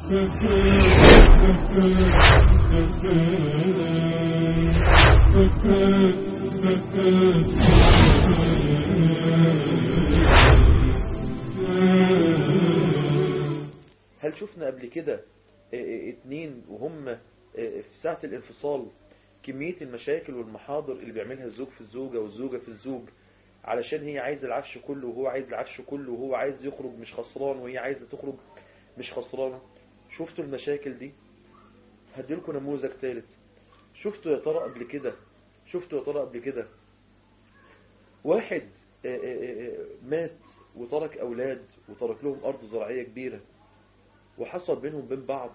هل شفنا قبل كده اتنين وهم في ساعة الانفصال كمية المشاكل والمحاضر اللي بيعملها الزوج في الزوجة والزوجة في الزوج علشان هي عايزة العفش كله وهو عايز العفش كله وهو عايز يخرج مش خسران وهي عايزة تخرج مش خسرانة شفتوا المشاكل دي هديلكم نموذج ثالث شفتوا يا ترى قبل كده شفتوا يا ترى قبل كده واحد مات وترك أولاد وترك لهم أرض زراعية كبيرة وحصل بينهم بين بعض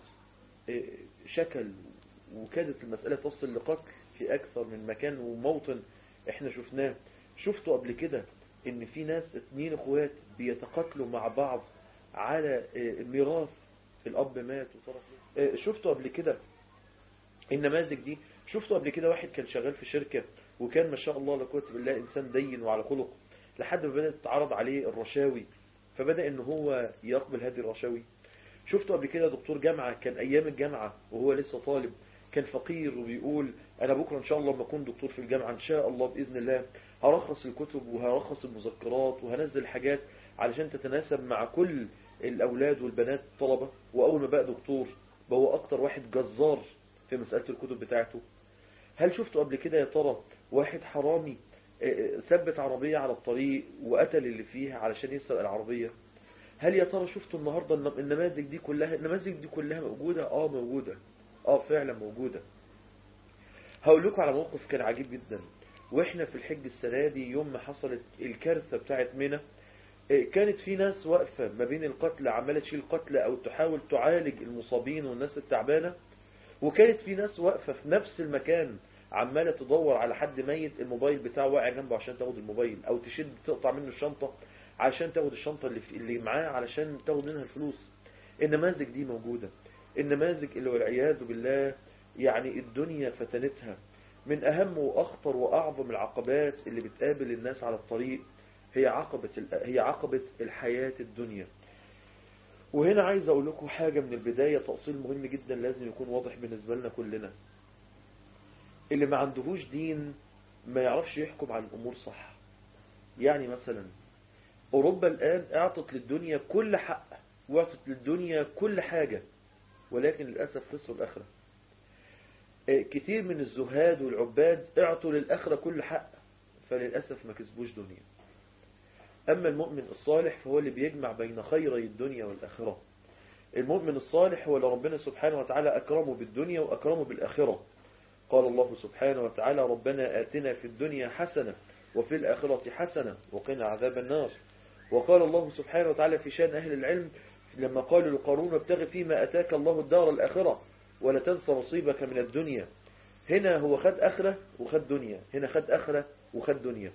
شكل وكادت المسألة تصل لقتل في أكثر من مكان وموطن احنا شفناه شفتوا قبل كده ان في ناس اتنين اخوات بيتقاتلوا مع بعض على ميراث الاب مات وترك شفتوا قبل كده النماذج دي شفتوا قبل كده واحد كان شغال في شركة وكان ما شاء الله لا قوه بالله انسان دين وعلى خلق لحد ما بدأت تتعرض عليه الرشاوي فبدأ ان هو يقبل هذه الرشاوي شفتوا قبل كده دكتور جامعة كان ايام الجامعة وهو لسه طالب كان فقير وبيقول انا بكرة ان شاء الله لما اكون دكتور في الجامعة ان شاء الله باذن الله هرخص الكتب وهرخص المذكرات وهنزل حاجات علشان تتناسب مع كل الاولاد والبنات الطلبة واول ما بقى دكتور بقى اكتر واحد جزار في مسألة الكتب بتاعته هل شفتوا قبل كده يا ترى واحد حرامي ثبت عربية على الطريق وقتل اللي فيها علشان يسرق العربية هل يا ترى شفتوا النهاردة النماذج دي كلها النماذج دي كلها موجودة اه موجودة اه فعلا موجودة هقول لكم على موقف كان عجيب جدا واحنا في الحج السنة دي يوم ما حصلت الكارثة بتاعت منى كانت في ناس واقفة ما بين القتلى عمالة تشيل قتلى او تحاول تعالج المصابين والناس التعبانة وكانت في ناس واقفة في نفس المكان عمالة تدور على حد ميت الموبايل بتاعه واقع جنبه عشان تاخد الموبايل او تشد تقطع منه الشنطة عشان تاخد الشنطة اللي, في اللي معاه علشان تاخد منها الفلوس النماذج دي موجودة النماذج اللي والعياذ بالله يعني الدنيا فتنتها من أهم وأخطر وأعظم العقبات اللي بتقابل الناس على الطريق هي عقبة هي عقبة الحياة الدنيا وهنا عايز أقول لكم حاجة من البداية تأصيل مهم جدا لازم يكون واضح بالنسبة لنا كلنا اللي ما عندهوش دين ما يعرفش يحكم على الأمور صح يعني مثلا أوروبا الآن اعطت للدنيا كل حق واعطت للدنيا كل حاجة ولكن للأسف خسروا الآخرة كتير من الزهاد والعباد اعطوا للآخرة كل حق فللأسف ما كسبوش دنيا أما المؤمن الصالح فهو اللي بيجمع بين خيري الدنيا والآخرة المؤمن الصالح هو اللي ربنا سبحانه وتعالى أكرمه بالدنيا وأكرمه بالآخرة قال الله سبحانه وتعالى ربنا آتنا في الدنيا حسنة وفي الآخرة حسنة وقنا عذاب النار وقال الله سبحانه وتعالى في شان أهل العلم لما قالوا لقارون ابتغ فيما أتاك الله الدار الآخرة ولا تنسى نصيبك من الدنيا هنا هو خد آخرة وخد دنيا هنا خد آخرة وخد دنيا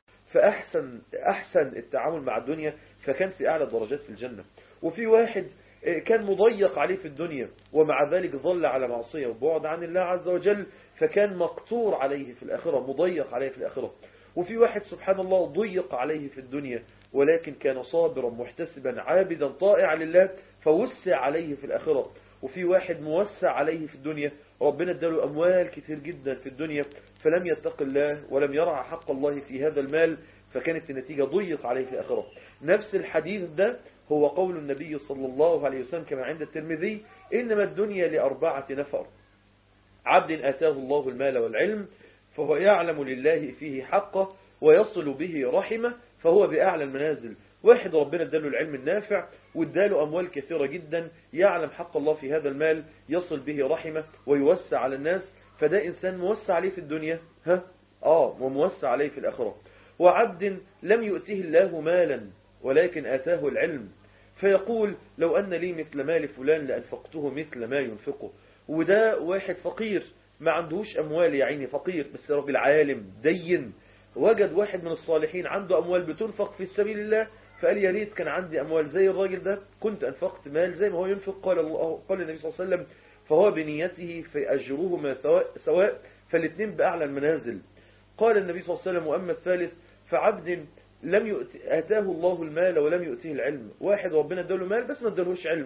فأحسن أحسن التعامل مع الدنيا فكان في أعلى درجات في الجنة وفي واحد كان مضيق عليه في الدنيا ومع ذلك ظل على معصية وبعد عن الله عز وجل فكان مقطور عليه في الآخرة مضيق عليه في الآخرة وفي واحد سبحان الله ضيق عليه في الدنيا ولكن كان صابرا محتسبا عابدا طائعا لله فوسع عليه في الآخرة وفي واحد موسع عليه في الدنيا ربنا اداله أموال كتير جدا في الدنيا فلم يتق الله ولم يرعى حق الله في هذا المال فكانت النتيجة ضيق عليه في الآخرة نفس الحديث ده هو قول النبي صلى الله عليه وسلم كما عند الترمذي إنما الدنيا لأربعة نفر عبد آتاه الله المال والعلم فهو يعلم لله فيه حقه ويصل به رحمه فهو بأعلى المنازل واحد ربنا اداله العلم النافع واداله أموال كثيرة جدا يعلم حق الله في هذا المال يصل به رحمه ويوسع على الناس فده إنسان موسع عليه في الدنيا ها آه وموسع عليه في الآخرة وعبد لم يؤتيه الله مالا ولكن آتاه العلم فيقول لو أن لي مثل مال فلان لأنفقته مثل ما ينفقه وده واحد فقير ما عندهوش أموال يا عيني فقير بس راجل عالم دين وجد واحد من الصالحين عنده أموال بتنفق في سبيل الله فقال يا ريت كان عندي أموال زي الراجل ده كنت أنفقت مال زي ما هو ينفق قال الله قال النبي صلى الله عليه وسلم فهو بنيته في أجرهما سواء فالاثنين بأعلى المنازل قال النبي صلى الله عليه وسلم وأما الثالث فعبد لم يؤت... آتاه الله المال ولم يؤتيه العلم واحد ربنا اداله مال بس ما ادالهوش علم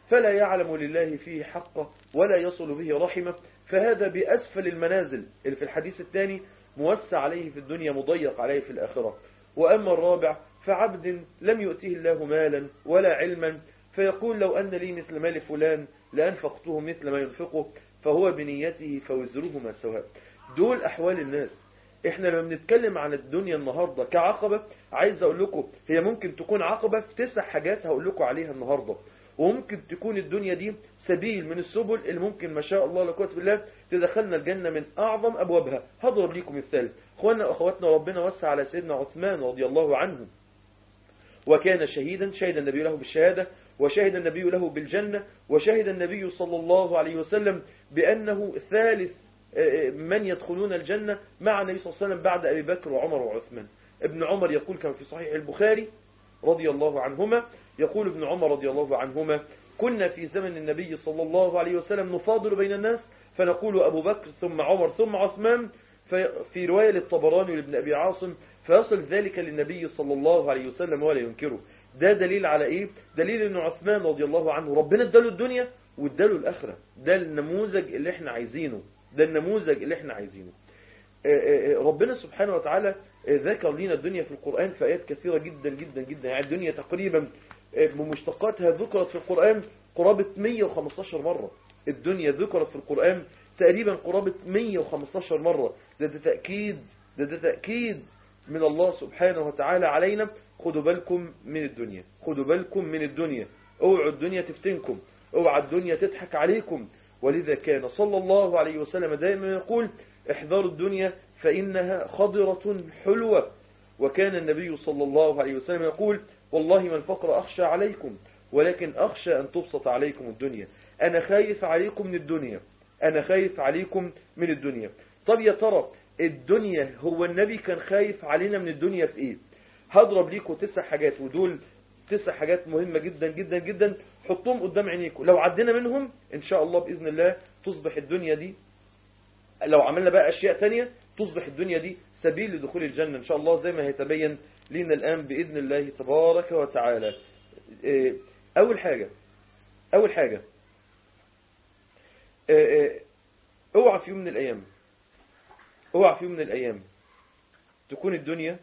فلا يعلم لله فيه حقه ولا يصل به رحمه فهذا بأسفل المنازل اللي في الحديث الثاني موسع عليه في الدنيا مضيق عليه في الآخرة وأما الرابع فعبد لم يؤتيه الله مالا ولا علما فيقول لو أن لي مثل مال فلان لأنفقته مثل ما ينفقه فهو بنيته فوزرهما سواء دول أحوال الناس احنا لما بنتكلم عن الدنيا النهاردة كعقبة عايز اقول لكم هي ممكن تكون عقبة في تسع حاجات هقول لكم عليها النهاردة وممكن تكون الدنيا دي سبيل من السبل اللي ممكن ما شاء الله لا قوه بالله تدخلنا الجنة من أعظم أبوابها هضرب لكم مثال اخواننا واخواتنا ربنا وسع على سيدنا عثمان رضي الله عنه وكان شهيدا شهد النبي له بالشهادة وشهد النبي له بالجنة وشهد النبي صلى الله عليه وسلم بأنه ثالث من يدخلون الجنة مع النبي صلى الله عليه وسلم بعد أبي بكر وعمر وعثمان ابن عمر يقول كما في صحيح البخاري رضي الله عنهما يقول ابن عمر رضي الله عنهما كنا في زمن النبي صلى الله عليه وسلم نفاضل بين الناس فنقول أبو بكر ثم عمر ثم عثمان في رواية للطبراني لابن أبي عاصم فيصل ذلك للنبي صلى الله عليه وسلم ولا ينكره ده دليل على ايه دليل ان عثمان رضي الله عنه ربنا اداله الدنيا واداله الاخره ده النموذج اللي احنا عايزينه ده النموذج اللي احنا عايزينه ربنا سبحانه وتعالى ذكر لنا الدنيا في القرآن في آيات كثيرة جدا جدا جدا يعني الدنيا تقريبا بمشتقاتها ذكرت في القرآن قرابة 115 مرة الدنيا ذكرت في القرآن تقريبا قرابة 115 مرة ده, ده تأكيد ده, ده تأكيد من الله سبحانه وتعالى علينا خدوا بالكم من الدنيا خدوا بالكم من الدنيا اوعوا الدنيا تفتنكم اوعى الدنيا تضحك عليكم ولذا كان صلى الله عليه وسلم دائما يقول احذروا الدنيا فإنها خضرة حلوة وكان النبي صلى الله عليه وسلم يقول والله ما الفقر أخشى عليكم ولكن أخشى أن تبسط عليكم الدنيا أنا خايف عليكم من الدنيا أنا خايف عليكم من الدنيا طب يا ترى الدنيا هو النبي كان خايف علينا من الدنيا في ايه هضرب ليكم تسع حاجات ودول تسع حاجات مهمة جدا جدا جدا حطهم قدام عينيكم لو عدينا منهم ان شاء الله بإذن الله تصبح الدنيا دي لو عملنا بقى اشياء تانية تصبح الدنيا دي سبيل لدخول الجنة ان شاء الله زي ما هيتبين لنا الان بإذن الله تبارك وتعالى اول حاجة اول حاجة اوعى في يوم من الايام اوعى في يوم من الايام تكون الدنيا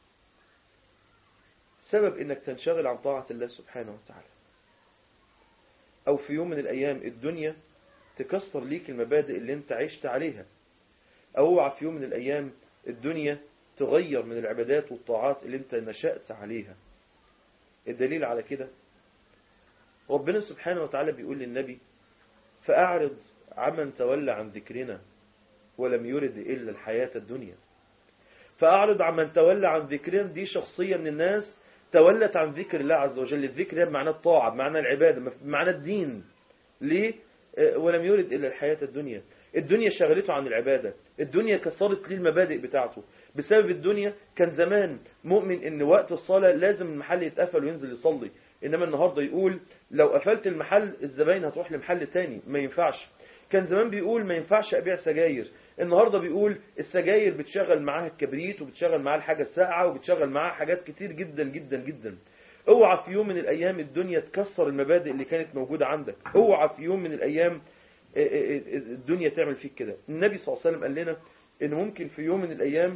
سبب انك تنشغل عن طاعة الله سبحانه وتعالى او في يوم من الايام الدنيا تكسر ليك المبادئ اللي انت عشت عليها او اوعى في يوم من الايام الدنيا تغير من العبادات والطاعات اللي انت نشأت عليها الدليل على كده ربنا سبحانه وتعالى بيقول للنبي فأعرض عمن تولى عن ذكرنا ولم يرد إلا الحياة الدنيا فأعرض عمن تولى عن ذكرنا دي شخصية من الناس تولت عن ذكر الله عز وجل الذكر بمعنى الطاعة بمعنى العبادة بمعنى الدين ليه ولم يرد إلا الحياة الدنيا الدنيا شغلته عن العبادة الدنيا كسرت ليه المبادئ بتاعته بسبب الدنيا كان زمان مؤمن ان وقت الصلاة لازم المحل يتقفل وينزل يصلي انما النهاردة يقول لو قفلت المحل الزباين هتروح لمحل تاني ما ينفعش كان زمان بيقول ما ينفعش ابيع سجاير النهاردة بيقول السجاير بتشغل معاها الكبريت وبتشغل معاها الحاجة الساقعة وبتشغل معاها حاجات كتير جدا جدا جدا اوعى في يوم من الايام الدنيا تكسر المبادئ اللي كانت موجودة عندك اوعى في يوم من الايام الدنيا تعمل فيك كده النبي صلى الله عليه وسلم قال لنا ان ممكن في يوم من الايام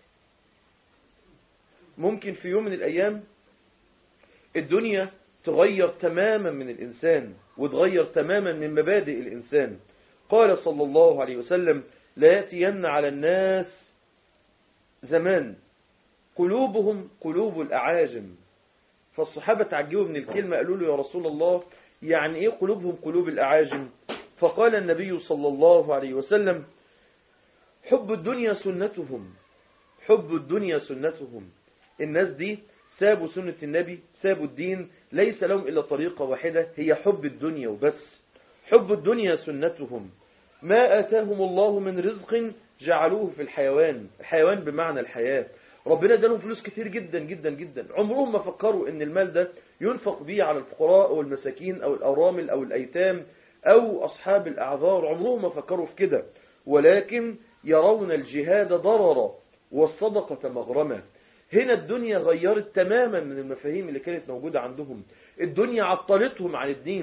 ممكن في يوم من الايام الدنيا تغير تماما من الانسان وتغير تماما من مبادئ الانسان قال صلى الله عليه وسلم لا يأتين على الناس زمان قلوبهم قلوب الأعاجم فالصحابة تعجبوا من الكلمة قالوا له يا رسول الله يعني ايه قلوبهم قلوب الأعاجم فقال النبي صلى الله عليه وسلم حب الدنيا سنتهم حب الدنيا سنتهم الناس دي سابوا سنة النبي سابوا الدين ليس لهم إلا طريقة واحدة هي حب الدنيا وبس حب الدنيا سنتهم ما آتاهم الله من رزق جعلوه في الحيوان الحيوان بمعنى الحياة ربنا ادالهم فلوس كتير جدا جدا جدا عمرهم ما فكروا ان المال ده ينفق بيه على الفقراء او المساكين او الارامل او الايتام او اصحاب الاعذار عمرهم ما فكروا في كده ولكن يرون الجهاد ضررا والصدقة مغرمة هنا الدنيا غيرت تماما من المفاهيم اللي كانت موجودة عندهم الدنيا عطلتهم عن الدين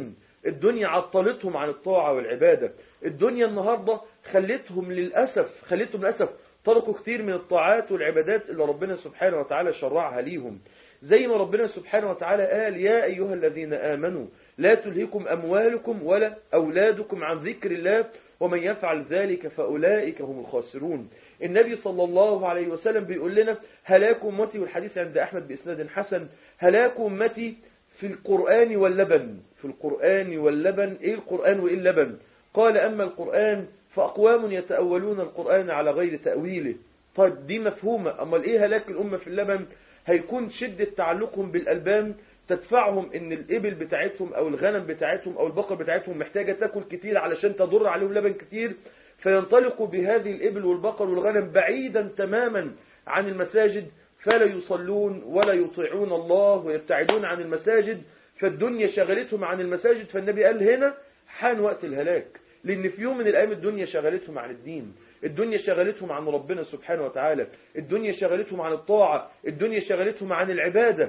الدنيا عطلتهم عن الطاعة والعبادة الدنيا النهاردة خلتهم للأسف خلتهم للأسف تركوا كثير من الطاعات والعبادات اللي ربنا سبحانه وتعالى شرعها ليهم زي ما ربنا سبحانه وتعالى قال يا أيها الذين آمنوا لا تلهكم أموالكم ولا أولادكم عن ذكر الله ومن يفعل ذلك فأولئك هم الخاسرون النبي صلى الله عليه وسلم بيقول لنا هلاك أمتي والحديث عند أحمد بإسناد حسن هلاك أمتي في القرآن واللبن في القرآن واللبن إيه القرآن وإيه اللبن قال أما القرآن فأقوام يتأولون القرآن على غير تأويله طيب دي مفهومة أما إيه هلاك الأمة في اللبن هيكون شدة تعلقهم بالألبان تدفعهم ان الإبل بتاعتهم أو الغنم بتاعتهم أو البقر بتاعتهم محتاجة تاكل كتير علشان تضر عليهم لبن كتير فينطلقوا بهذه الإبل والبقر والغنم بعيدا تماما عن المساجد فلا يصلون ولا يطيعون الله ويبتعدون عن المساجد فالدنيا شغلتهم عن المساجد فالنبي قال هنا حان وقت الهلاك لأن في يوم من الأيام الدنيا شغلتهم عن الدين الدنيا شغلتهم عن ربنا سبحانه وتعالى الدنيا شغلتهم عن الطاعة الدنيا شغلتهم عن العبادة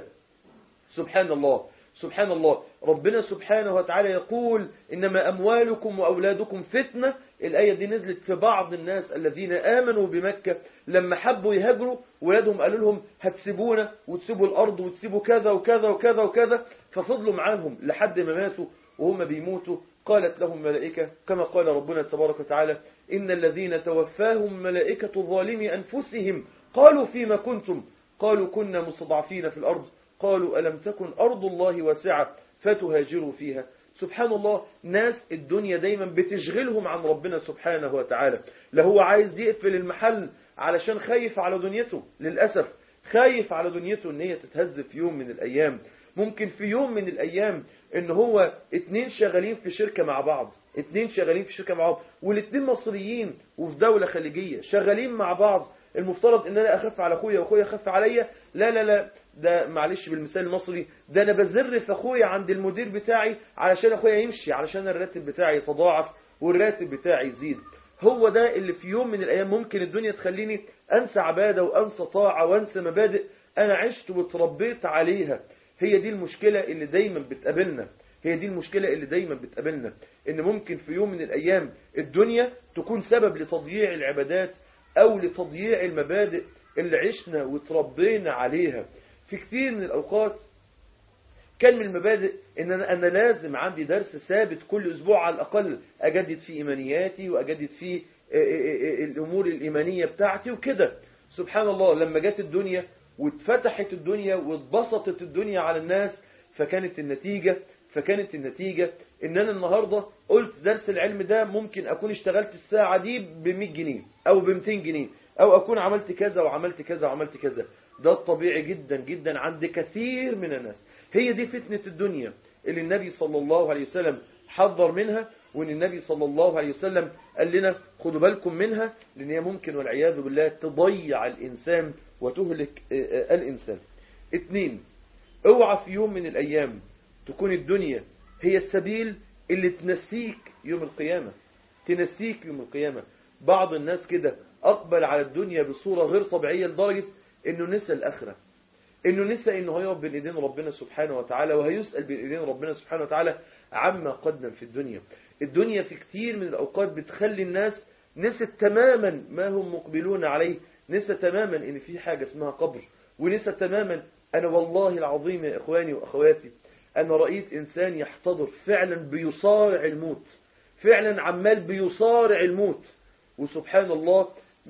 سبحان الله سبحان الله ربنا سبحانه وتعالى يقول إنما أموالكم وأولادكم فتنة الآية دي نزلت في بعض الناس الذين آمنوا بمكة لما حبوا يهاجروا ولادهم قالوا لهم هتسيبونا وتسيبوا الأرض وتسيبوا كذا وكذا وكذا وكذا ففضلوا معاهم لحد ما ماتوا وهم بيموتوا قالت لهم ملائكة كما قال ربنا تبارك وتعالى إن الذين توفاهم ملائكة ظالمي أنفسهم قالوا فيما كنتم قالوا كنا مستضعفين في الأرض قالوا ألم تكن أرض الله واسعة فتهاجروا فيها سبحان الله ناس الدنيا دايما بتشغلهم عن ربنا سبحانه وتعالى لا هو عايز يقفل المحل علشان خايف على دنيته للأسف خايف على دنيته ان هي تتهز في يوم من الأيام ممكن في يوم من الأيام ان هو اتنين شغالين في شركة مع بعض اتنين شغالين في شركة مع بعض والاتنين مصريين وفي دولة خليجية شغالين مع بعض المفترض ان انا اخف على اخويا واخويا اخف عليا لا لا لا ده معلش بالمثال المصري ده انا بزر في اخويا عند المدير بتاعي علشان اخويا يمشي علشان الراتب بتاعي يتضاعف والراتب بتاعي يزيد هو ده اللي في يوم من الايام ممكن الدنيا تخليني انسى عبادة وانسى طاعة وانسى مبادئ انا عشت وتربيت عليها هي دي المشكلة اللي دايما بتقابلنا هي دي المشكلة اللي دايما بتقابلنا ان ممكن في يوم من الايام الدنيا تكون سبب لتضييع العبادات او لتضييع المبادئ اللي عشنا وتربينا عليها في كثير من الاوقات كان من المبادئ ان انا, أنا لازم عندي درس ثابت كل اسبوع على الاقل اجدد فيه ايمانياتي واجدد فيه الامور الايمانية بتاعتي وكده سبحان الله لما جت الدنيا واتفتحت الدنيا واتبسطت الدنيا على الناس فكانت النتيجة فكانت النتيجة ان انا النهاردة قلت درس العلم ده ممكن اكون اشتغلت الساعة دي ب 100 جنيه او ب 200 جنيه او اكون عملت كذا وعملت كذا وعملت كذا ده الطبيعي جدا جدا عند كثير من الناس هي دي فتنة الدنيا اللي النبي صلى الله عليه وسلم حذر منها وان النبي صلى الله عليه وسلم قال لنا خدوا بالكم منها لان هي ممكن والعياذ بالله تضيع الانسان وتهلك الانسان اتنين اوعى في يوم من الايام تكون الدنيا هي السبيل اللي تنسيك يوم القيامة تنسيك يوم القيامة بعض الناس كده أقبل على الدنيا بصورة غير طبيعية لدرجة أنه نسى الآخرة أنه نسى أنه هيقف بين إيدين ربنا سبحانه وتعالى وهيسأل بين إيدين ربنا سبحانه وتعالى عما قدم في الدنيا الدنيا في كتير من الأوقات بتخلي الناس نسى تماما ما هم مقبلون عليه نسى تماما أن في حاجة اسمها قبر ونسى تماما أنا والله العظيم يا إخواني وأخواتي أنا رأيت إنسان يحتضر فعلا بيصارع الموت فعلا عمال بيصارع الموت وسبحان الله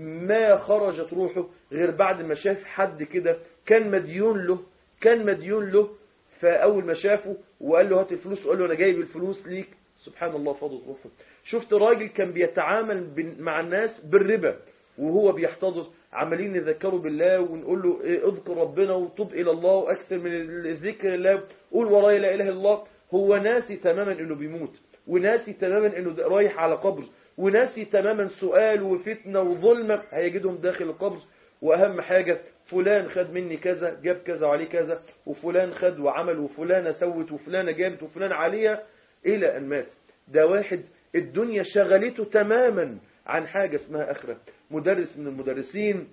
ما خرجت روحه غير بعد ما شاف حد كده كان مديون له كان مديون له فأول ما شافه وقال له هات الفلوس وقال له أنا جايب الفلوس ليك سبحان الله فضل روحه شفت راجل كان بيتعامل مع الناس بالربا وهو بيحتضر عمالين نذكره بالله ونقول له إيه اذكر ربنا وتوب إلى الله وأكثر من الذكر الله قول ورايا لا إله إلا الله هو ناسي تماما إنه بيموت وناسي تماما إنه رايح على قبر وناسي تماما سؤال وفتنة وظلمة هيجدهم داخل القبر وأهم حاجة فلان خد مني كذا جاب كذا وعليه كذا وفلان خد وعمل وفلانة سوت وفلانة جابت وفلان عليها إلى أن مات ده واحد الدنيا شغلته تماما عن حاجة اسمها أخرة مدرس من المدرسين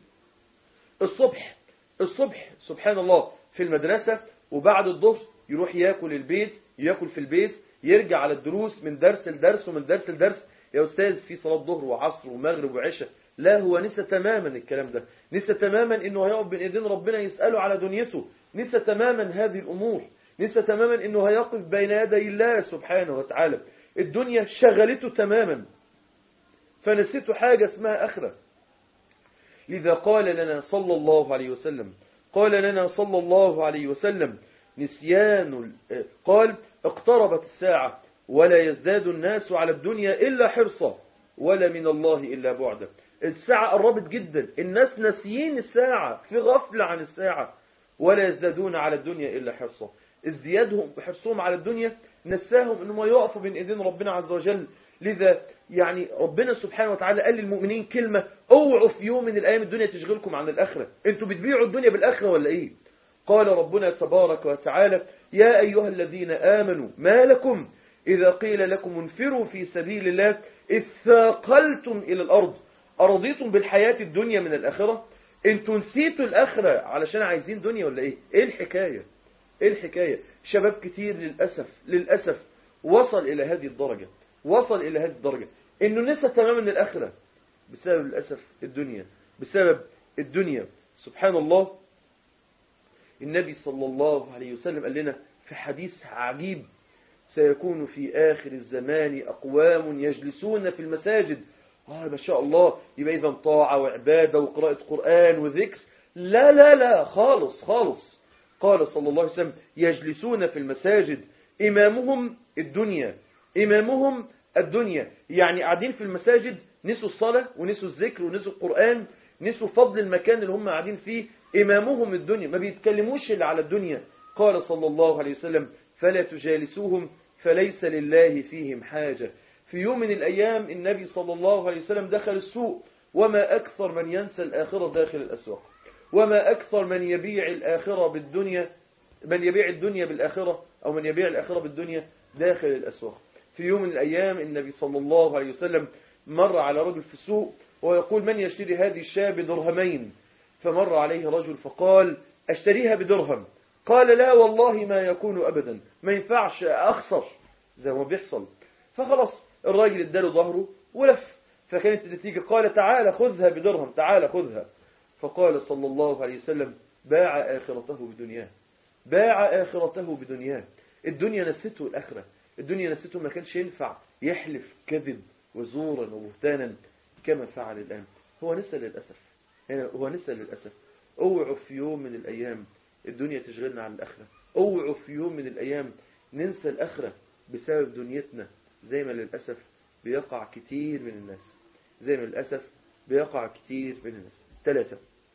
الصبح الصبح سبحان الله في المدرسة وبعد الظهر يروح ياكل البيت ياكل في البيت يرجع على الدروس من درس لدرس ومن درس لدرس يا أستاذ في صلاة ظهر وعصر ومغرب وعشاء لا هو نسى تماما الكلام ده نسى تماما انه هيقف بين ايدين ربنا يسأله على دنيته نسى تماما هذه الامور نسى تماما انه هيقف بين يدي الله سبحانه وتعالى الدنيا شغلته تماما فنسيته حاجة اسمها اخرة لذا قال لنا صلى الله عليه وسلم قال لنا صلى الله عليه وسلم نسيان قال اقتربت الساعة ولا يزداد الناس على الدنيا إلا حرصا ولا من الله إلا بعدا الساعة قربت جدا الناس ناسيين الساعة في غفلة عن الساعة ولا يزدادون على الدنيا إلا حرصا ازديادهم بحرصهم على الدنيا نساهم انهم يقفوا بين ايدين ربنا عز وجل لذا يعني ربنا سبحانه وتعالى قال للمؤمنين كلمة اوعوا في يوم من الايام الدنيا تشغلكم عن الاخرة انتوا بتبيعوا الدنيا بالاخرة ولا ايه قال ربنا تبارك وتعالى يا ايها الذين امنوا ما لكم اذا قيل لكم انفروا في سبيل الله اذ ثاقلتم الى الارض ارضيتم بالحياة الدنيا من الاخرة انتوا نسيتوا الاخرة علشان عايزين دنيا ولا ايه ايه الحكاية ايه الحكاية شباب كتير للأسف للأسف وصل إلى هذه الدرجة وصل إلى هذه الدرجة إنه نسى تماما الآخرة بسبب للأسف الدنيا بسبب الدنيا سبحان الله النبي صلى الله عليه وسلم قال لنا في حديث عجيب سيكون في آخر الزمان أقوام يجلسون في المساجد آه ما شاء الله يبقى إذا طاعة وعبادة وقراءة قرآن وذكر لا لا لا خالص خالص قال صلى الله عليه وسلم يجلسون في المساجد إمامهم الدنيا إمامهم الدنيا يعني قاعدين في المساجد نسوا الصلاة ونسوا الذكر ونسوا القرآن نسوا فضل المكان اللي هم قاعدين فيه إمامهم الدنيا ما بيتكلموش إلا على الدنيا قال صلى الله عليه وسلم فلا تجالسوهم فليس لله فيهم حاجة في يوم من الأيام النبي صلى الله عليه وسلم دخل السوق وما أكثر من ينسى الآخرة داخل الأسواق وما أكثر من يبيع الآخرة بالدنيا من يبيع الدنيا بالآخرة أو من يبيع الآخرة بالدنيا داخل الأسواق في يوم من الأيام النبي صلى الله عليه وسلم مر على رجل في السوق ويقول من يشتري هذه الشاة بدرهمين فمر عليه رجل فقال أشتريها بدرهم قال لا والله ما يكون أبدا ما ينفعش أخسر زي ما بيحصل فخلاص الراجل اداله ظهره ولف فكانت النتيجة قال تعالى خذها بدرهم تعالى خذها فقال صلى الله عليه وسلم باع آخرته بدنياه باع آخرته بدنياه الدنيا نسيته الآخرة الدنيا نسيته ما كانش ينفع يحلف كذب وزورا وبهتانا كما فعل الآن هو نسى للأسف هو نسى للأسف اوعوا في يوم من الأيام الدنيا تشغلنا عن الآخرة اوعوا في يوم من الأيام ننسى الآخرة بسبب دنيتنا زي ما للأسف بيقع كتير من الناس زي ما للأسف بيقع كتير من الناس ثلاثة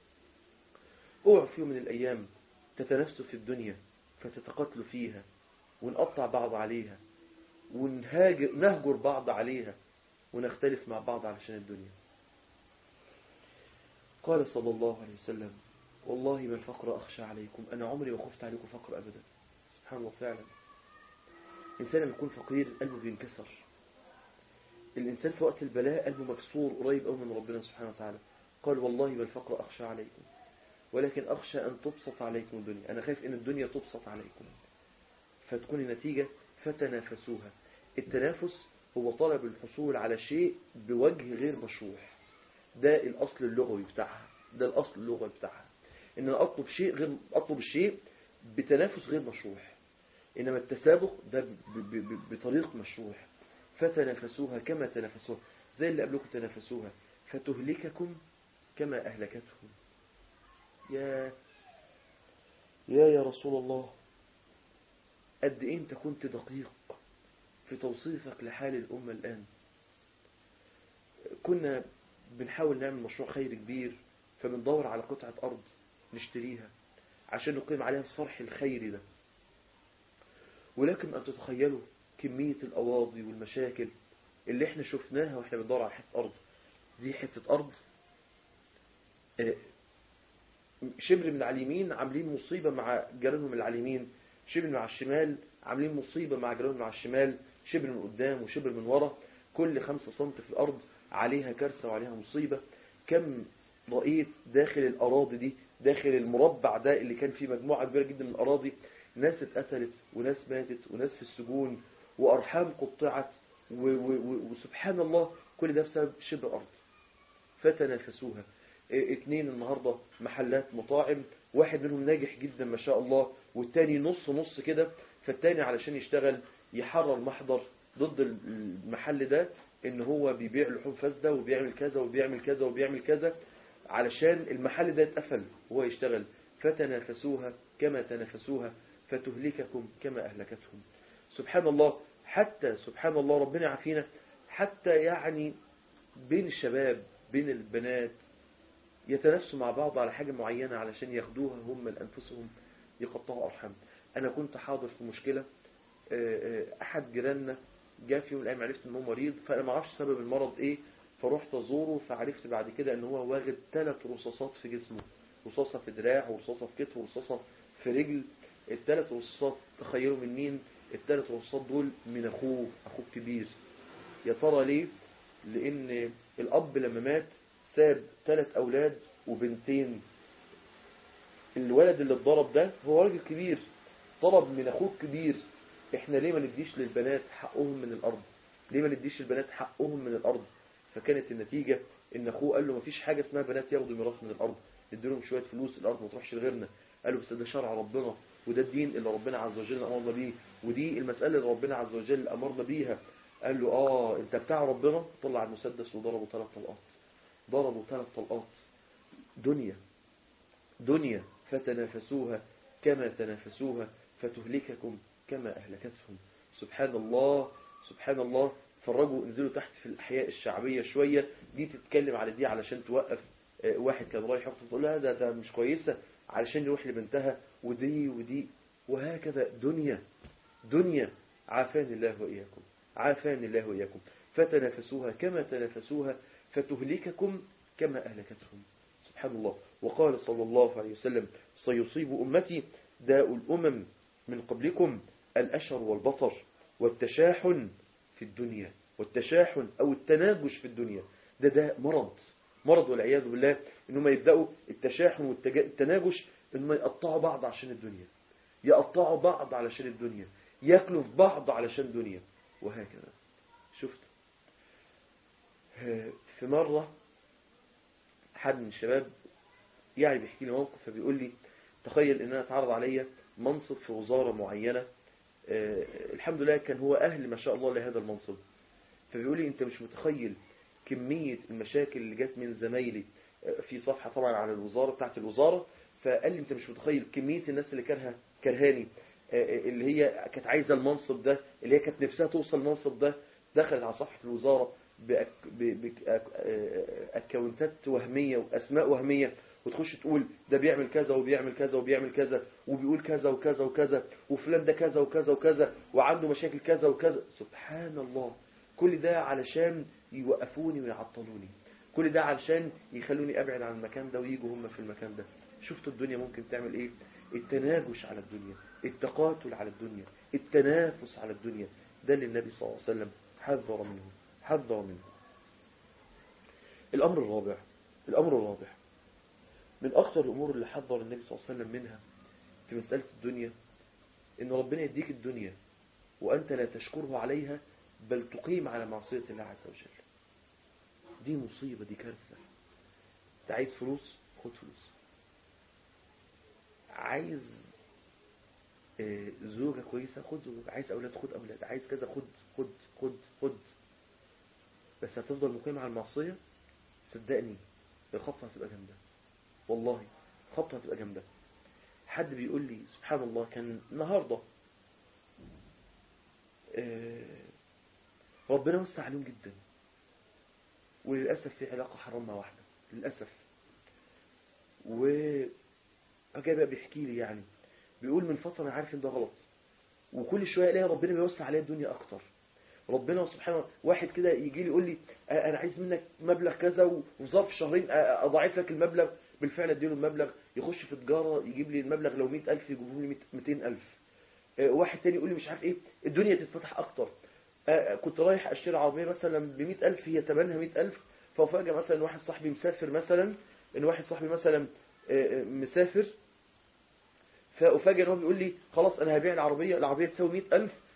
اوعوا في يوم من الأيام تتنافسوا في الدنيا فتتقاتلوا فيها ونقطع بعض عليها ونهجر بعض عليها ونختلف مع بعض علشان الدنيا قال صلى الله عليه وسلم والله ما الفقر أخشى عليكم أنا عمري ما خفت عليكم فقر أبدا سبحان الله فعلا الإنسان لما يكون فقير قلبه بينكسر الإنسان في وقت البلاء قلبه مكسور قريب أوي من ربنا سبحانه وتعالى قال والله ما الفقر أخشى عليكم ولكن أخشى أن تبسط عليكم الدنيا أنا خايف أن الدنيا تبسط عليكم فتكون النتيجة فتنافسوها التنافس هو طلب الحصول على شيء بوجه غير مشروع ده الأصل اللغوي بتاعها ده الأصل اللغوي بتاعها إن أنا أطلب شيء غير أطلب الشيء بتنافس غير مشروع إنما التسابق ده بطريق مشروع فتنافسوها كما تنافسوها زي اللي قبلكم تنافسوها فتهلككم كما أهلكتهم يا يا يا رسول الله قد إيه أنت كنت دقيق في توصيفك لحال الأمة الآن كنا بنحاول نعمل مشروع خير كبير فبندور على قطعة أرض نشتريها عشان نقيم عليها الصرح الخيري ده ولكن أن تتخيلوا كمية الأواضي والمشاكل اللي احنا شفناها واحنا بندور على حتة أرض دي حتة أرض شبر من على اليمين عاملين مصيبة مع جيرانهم العليمين شبر من على الشمال عاملين مصيبة مع جيرانهم على الشمال شبر من قدام وشبر من ورا كل خمسة سنت في الأرض عليها كارثة وعليها مصيبة كم رأيت داخل الأراضي دي داخل المربع ده اللي كان فيه مجموعة كبيرة جدا من الأراضي ناس اتقتلت وناس ماتت وناس في السجون وأرحام قطعت و- و- و- وسبحان الله كل ده بسبب شبر الأرض فتنافسوها إيه، اتنين النهاردة محلات مطاعم واحد منهم ناجح جدا ما شاء الله والتاني نص نص كده فالتاني علشان يشتغل يحرر محضر ضد المحل ده ان هو بيبيع لحوم فاسدة وبيعمل كذا وبيعمل كذا وبيعمل كذا علشان المحل ده اتقفل وهو يشتغل فتنافسوها كما تنافسوها فتهلككم كما أهلكتهم سبحان الله حتى سبحان الله ربنا يعافينا حتى يعني بين الشباب بين البنات يتنافسوا مع بعض على حاجة معينة علشان ياخدوها هم لأنفسهم يقطعوا أرحام أنا كنت حاضر في مشكلة آه، آه، أحد جيراننا جاء في يوم من الأيام عرفت إن هو مريض فأنا ما اعرفش سبب المرض إيه فرحت أزوره فعرفت بعد كده إن هو واخد ثلاث رصاصات في جسمه رصاصة في دراع ورصاصة في كتف ورصاصة في رجل الثلاث رصاصات تخيلوا من مين الثلاث رصاصات دول من أخوه أخوه الكبير يا ترى ليه لأن الأب لما مات ساب ثلاث أولاد وبنتين الولد اللي اتضرب ده هو راجل كبير طلب من أخوه الكبير احنا ليه ما نديش للبنات حقهم من الأرض ليه ما نديش للبنات حقهم من الأرض فكانت النتيجة ان أخوه قال له ما فيش حاجة اسمها بنات ياخدوا ميراث من الأرض نديلهم شوية فلوس الأرض ما تروحش لغيرنا قال له بس ده شرع ربنا وده الدين اللي ربنا عز وجل أمرنا بيه ودي المسألة اللي ربنا عز وجل أمرنا بيها قال له آه أنت بتاع ربنا طلع المسدس وضربه ثلاث طلقات ضربوا ثلاث طلقات دنيا دنيا فتنافسوها كما تنافسوها فتهلككم كما أهلكتهم سبحان الله سبحان الله فرجوا انزلوا تحت في الأحياء الشعبية شوية دي تتكلم على دي علشان توقف آه، واحد كان رايح يخطب تقول لها ده ده مش كويسة علشان يروح لبنتها ودي ودي وهكذا دنيا دنيا عافاني الله وإياكم عافاني الله وإياكم فتنافسوها كما تنافسوها فتهلككم كما أهلكتهم سبحان الله وقال صلى الله عليه وسلم سيصيب أمتي داء الأمم من قبلكم الأشر والبطر والتشاحن في الدنيا والتشاحن أو التناجش في الدنيا ده ده مرض مرض والعياذ بالله إنهم يبدأوا التشاحن والتناجش إنهم يقطعوا بعض عشان الدنيا يقطعوا بعض علشان الدنيا ياكلوا في بعض علشان دنيا وهكذا شفت في مرة حد من الشباب يعني بيحكي لي موقف فبيقول لي تخيل ان انا اتعرض عليا منصب في وزارة معينة آه، الحمد لله كان هو اهل ما شاء الله لهذا المنصب فبيقول لي انت مش متخيل كمية المشاكل اللي جت من زمايلي آه، في صفحة طبعا على الوزارة بتاعت الوزارة فقال لي انت مش متخيل كمية الناس اللي كانها كرهاني آه، اللي هي كانت عايزة المنصب ده اللي هي كانت نفسها توصل المنصب ده دخلت على صفحة الوزارة بأكونتات وهمية وأسماء وهمية وتخش تقول ده بيعمل كذا وبيعمل كذا وبيعمل كذا وبيقول كذا وكذا وكذا وفلان ده كذا وكذا وكذا وعنده مشاكل كذا وكذا سبحان الله كل ده علشان يوقفوني ويعطلوني كل ده علشان يخلوني أبعد عن المكان ده ويجوا هم في المكان ده شفتوا الدنيا ممكن تعمل ايه التناجش على الدنيا التقاتل على الدنيا التنافس على الدنيا ده اللي النبي صلى الله عليه وسلم حذر منه حذر منه الأمر الرابع الأمر الرابع من أخطر الأمور اللي حذر النبي صلى الله عليه وسلم منها في مسألة الدنيا إن ربنا يديك الدنيا وأنت لا تشكره عليها بل تقيم على معصية الله عز وجل دي مصيبة دي كارثة انت عايز فلوس خد فلوس عايز آه، زوجة كويسة خد زوجة عايز أولاد خد أولاد عايز كذا خد خد خد خد بس هتفضل مقيم على المعصية صدقني الخطة هتبقى جامدة والله الخطة هتبقى جامدة حد بيقول لي سبحان الله كان النهاردة آه، ربنا وسع عليهم جدا وللأسف في علاقة حرام مع واحدة للأسف و جاي بقى بيحكي لي يعني بيقول من فترة أنا عارف إن ده غلط وكل شوية الاقي ربنا بيوسع عليا الدنيا أكتر ربنا سبحانه واحد كده يجي لي يقول لي آه، أنا عايز منك مبلغ كذا وفي ظرف شهرين آه، أضاعف لك المبلغ بالفعل اديله المبلغ يخش في تجارة يجيب لي المبلغ لو 100000 يجيبه لي 200000 آه، واحد تاني يقول لي مش عارف ايه الدنيا تتفتح اكتر آه، كنت رايح اشتري عربية مثلا ب 100000 هي ثمنها 100000 ففجأة مثلا واحد صاحبي مسافر مثلا ان واحد صاحبي مثلا آه، آه، مسافر فأفاجئ ان هو بيقول لي خلاص انا هبيع العربية العربية تساوي 100000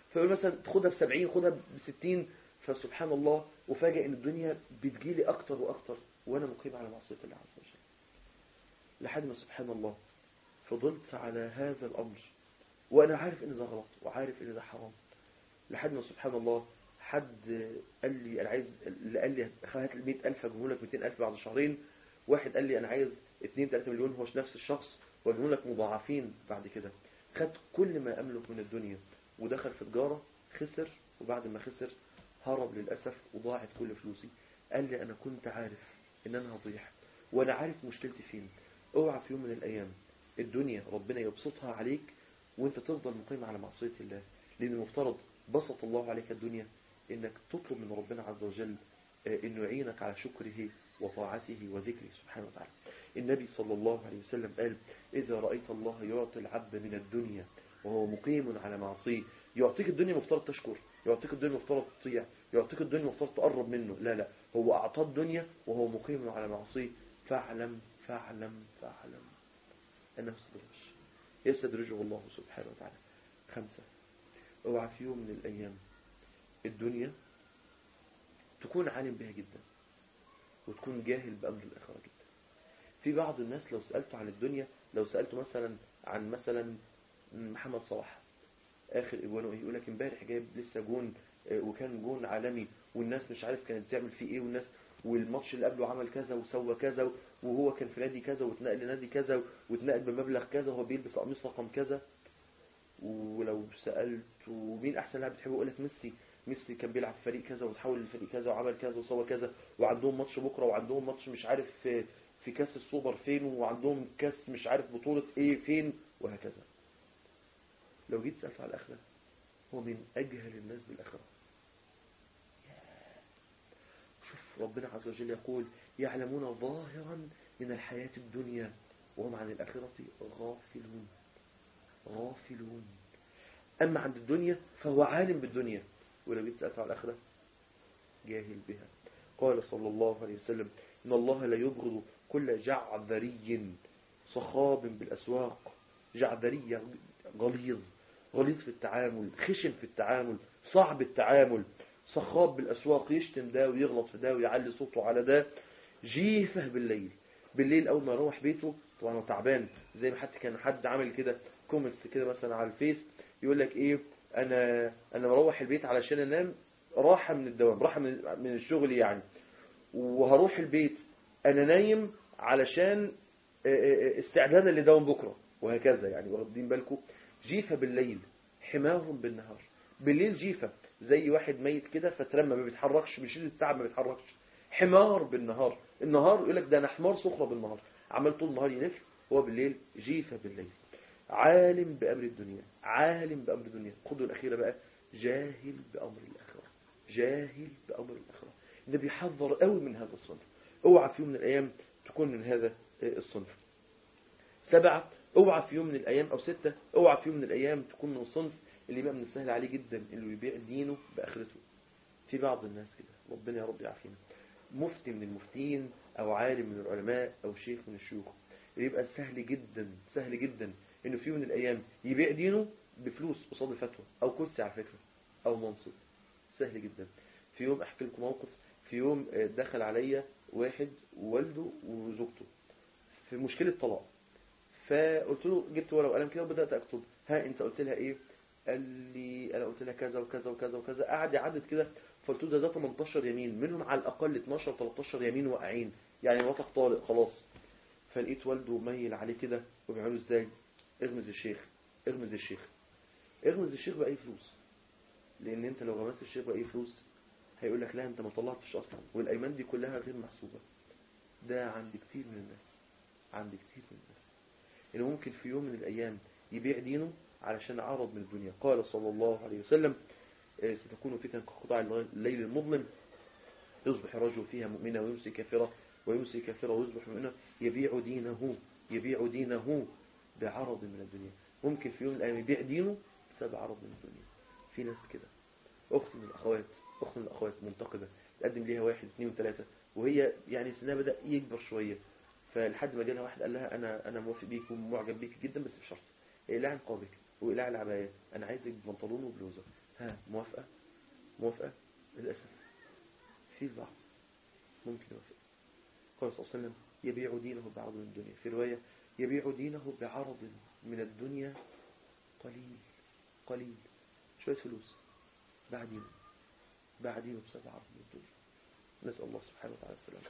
فيقول مثلا خدها ب 70 خدها ب 60 فسبحان الله وفاجئ ان الدنيا بتجيلي اكتر واكتر وانا مقيم على معصيه الله عز وجل لحد ما سبحان الله فضلت على هذا الامر وانا عارف ان ده غلط وعارف ان ده حرام لحد ما سبحان الله حد قال لي انا عايز اللي قال لي هات ال 100000 اجيبه لك 200000 بعد شهرين واحد قال لي انا عايز 2 3 مليون هو نفس الشخص واجيبه لك مضاعفين بعد كده خد كل ما املك من الدنيا ودخل في تجاره خسر وبعد ما خسر هرب للاسف وضاعت كل فلوسي قال لي انا كنت عارف ان انا هضيع وانا عارف مشكلتي فين اوعى في يوم من الايام الدنيا ربنا يبسطها عليك وانت تفضل مقيم على معصيه الله لان المفترض بسط الله عليك الدنيا انك تطلب من ربنا عز وجل انه يعينك على شكره وطاعته وذكره سبحانه وتعالى النبي صلى الله عليه وسلم قال إذا رأيت الله يعطي العبد من الدنيا وهو مقيم على معصيه يعطيك الدنيا مفترض تشكر يعطيك الدنيا مفترض تطيع يعطيك الدنيا مفترض تقرب منه لا لا هو أعطى الدنيا وهو مقيم على معصيه فاعلم فاعلم فاعلم أنه استدرج يستدرجه الله سبحانه وتعالى خمسة اوعى في يوم من الأيام الدنيا تكون عالم بها جدا وتكون جاهل بأمر الآخرة جدا في بعض الناس لو سألته عن الدنيا لو سألته مثلا عن مثلا محمد صلاح آخر إجوانه إيه يقول لك امبارح جايب لسه جون وكان جون عالمي والناس مش عارف كانت تعمل فيه إيه والناس والماتش اللي قبله عمل كذا وسوى كذا وهو كان في نادي كذا واتنقل لنادي كذا واتنقل بمبلغ كذا وهو بيلبس قميص رقم كذا ولو سألت ومين أحسن لاعب بتحبه يقول لك ميسي ميسي كان بيلعب في فريق كذا وتحول لفريق كذا وعمل كذا وسوى كذا وعندهم ماتش بكرة وعندهم ماتش مش عارف في, في كاس السوبر فين وعندهم كاس مش عارف بطولة ايه فين وهكذا لو جيت سألت على الآخرة هو من أجهل الناس بالآخرة شوف ربنا عز وجل يقول يعلمون ظاهرا من الحياة الدنيا وهم عن الآخرة غافلون غافلون أما عند الدنيا فهو عالم بالدنيا ولو جيت سألت على الآخرة جاهل بها قال صلى الله عليه وسلم إن الله لا يبغض كل جعذري صخاب بالأسواق جعذري غليظ غليظ في التعامل خشن في التعامل صعب التعامل صخاب بالأسواق يشتم ده ويغلط في ده ويعلي صوته على ده جيفه بالليل بالليل أول ما يروح بيته طبعا هو تعبان زي ما حتى كان حد عامل كده كومنتس كده مثلا على الفيس يقول لك ايه انا انا مروح البيت علشان انام راحة من الدوام راحة من من الشغل يعني وهروح البيت انا نايم علشان استعدادا لدوام بكرة وهكذا يعني واخدين بالكم جيفة بالليل حمار بالنهار بالليل جيفة زي واحد ميت كده فترمى ما بيتحركش بيشيل التعب ما بيتحركش حمار بالنهار النهار يقول لك ده انا حمار صخرة بالنهار عمال طول النهار يلف هو بالليل جيفة بالليل عالم بأمر الدنيا عالم بأمر الدنيا خدوا الأخيرة بقى جاهل بأمر الآخرة جاهل بأمر الآخرة النبي يحذر قوي من هذا الصنف اوعى في يوم من الأيام تكون من هذا الصنف سبعة اوعى في يوم من الأيام أو ستة اوعى في يوم من الأيام تكون من الصنف اللي بقى من السهل عليه جدا انه يبيع دينه بآخرته في بعض الناس كده ربنا يا رب يعافينا مفتي من المفتين أو عالم من العلماء أو شيخ من الشيوخ يبقى سهل جدا سهل جدا انه في يوم من الايام يبيع دينه بفلوس قصاد الفتوى او كرسي على فكرة او منصب سهل جدا في يوم احكي لكم موقف في يوم دخل عليا واحد ووالده وزوجته في مشكلة طلاق فقلت له جبت ورقه وقلم كده وبدأت اكتب ها انت قلت لها ايه قال لي انا قلت لها كذا وكذا وكذا وكذا قعد يعدد كده فقلت له ده ده 18 يمين منهم على الاقل 12 13 يمين واقعين يعني مراتك طالق خلاص فلقيت والده ميل عليه كده وبيعملوا ازاي اغمز الشيخ اغمز الشيخ اغمز الشيخ بأي فلوس لان انت لو غمزت الشيخ بأي فلوس هيقول لك لا انت ما طلعتش اصلا والايمان دي كلها غير محسوبة ده عند كتير من الناس عند كتير من الناس انه ممكن في يوم من الايام يبيع دينه علشان عرض من الدنيا قال صلى الله عليه وسلم ستكون فتن كقطاع الليل المظلم يصبح الرجل فيها مؤمنا ويمسي كافرة ويمسي كافرة ويصبح مؤمنا يبيع دينه يبيع دينه بعرض من الدنيا ممكن في يوم من الأيام يبيع دينه بسبب عرض من الدنيا في ناس كده أخت من الأخوات أخت من الأخوات منتقدة تقدم ليها واحد اثنين وثلاثة وهي يعني سنها بدأ يكبر شوية فلحد ما جالها واحد قال لها أنا أنا موافق بيك ومعجب بيك جدا بس بشرط اقلع نقابك واقلع العباية أنا عايزك ببنطلون وبلوزة ها موافقة موافقة للأسف في بعض ممكن يوافق قال صلى الله عليه وسلم يبيع دينه بعرض من الدنيا في رواية يبيع دينه بعرض من الدنيا قليل قليل شوية فلوس باع دينه باع دينه بسبب عرض من الدنيا نسأل الله سبحانه وتعالى السلام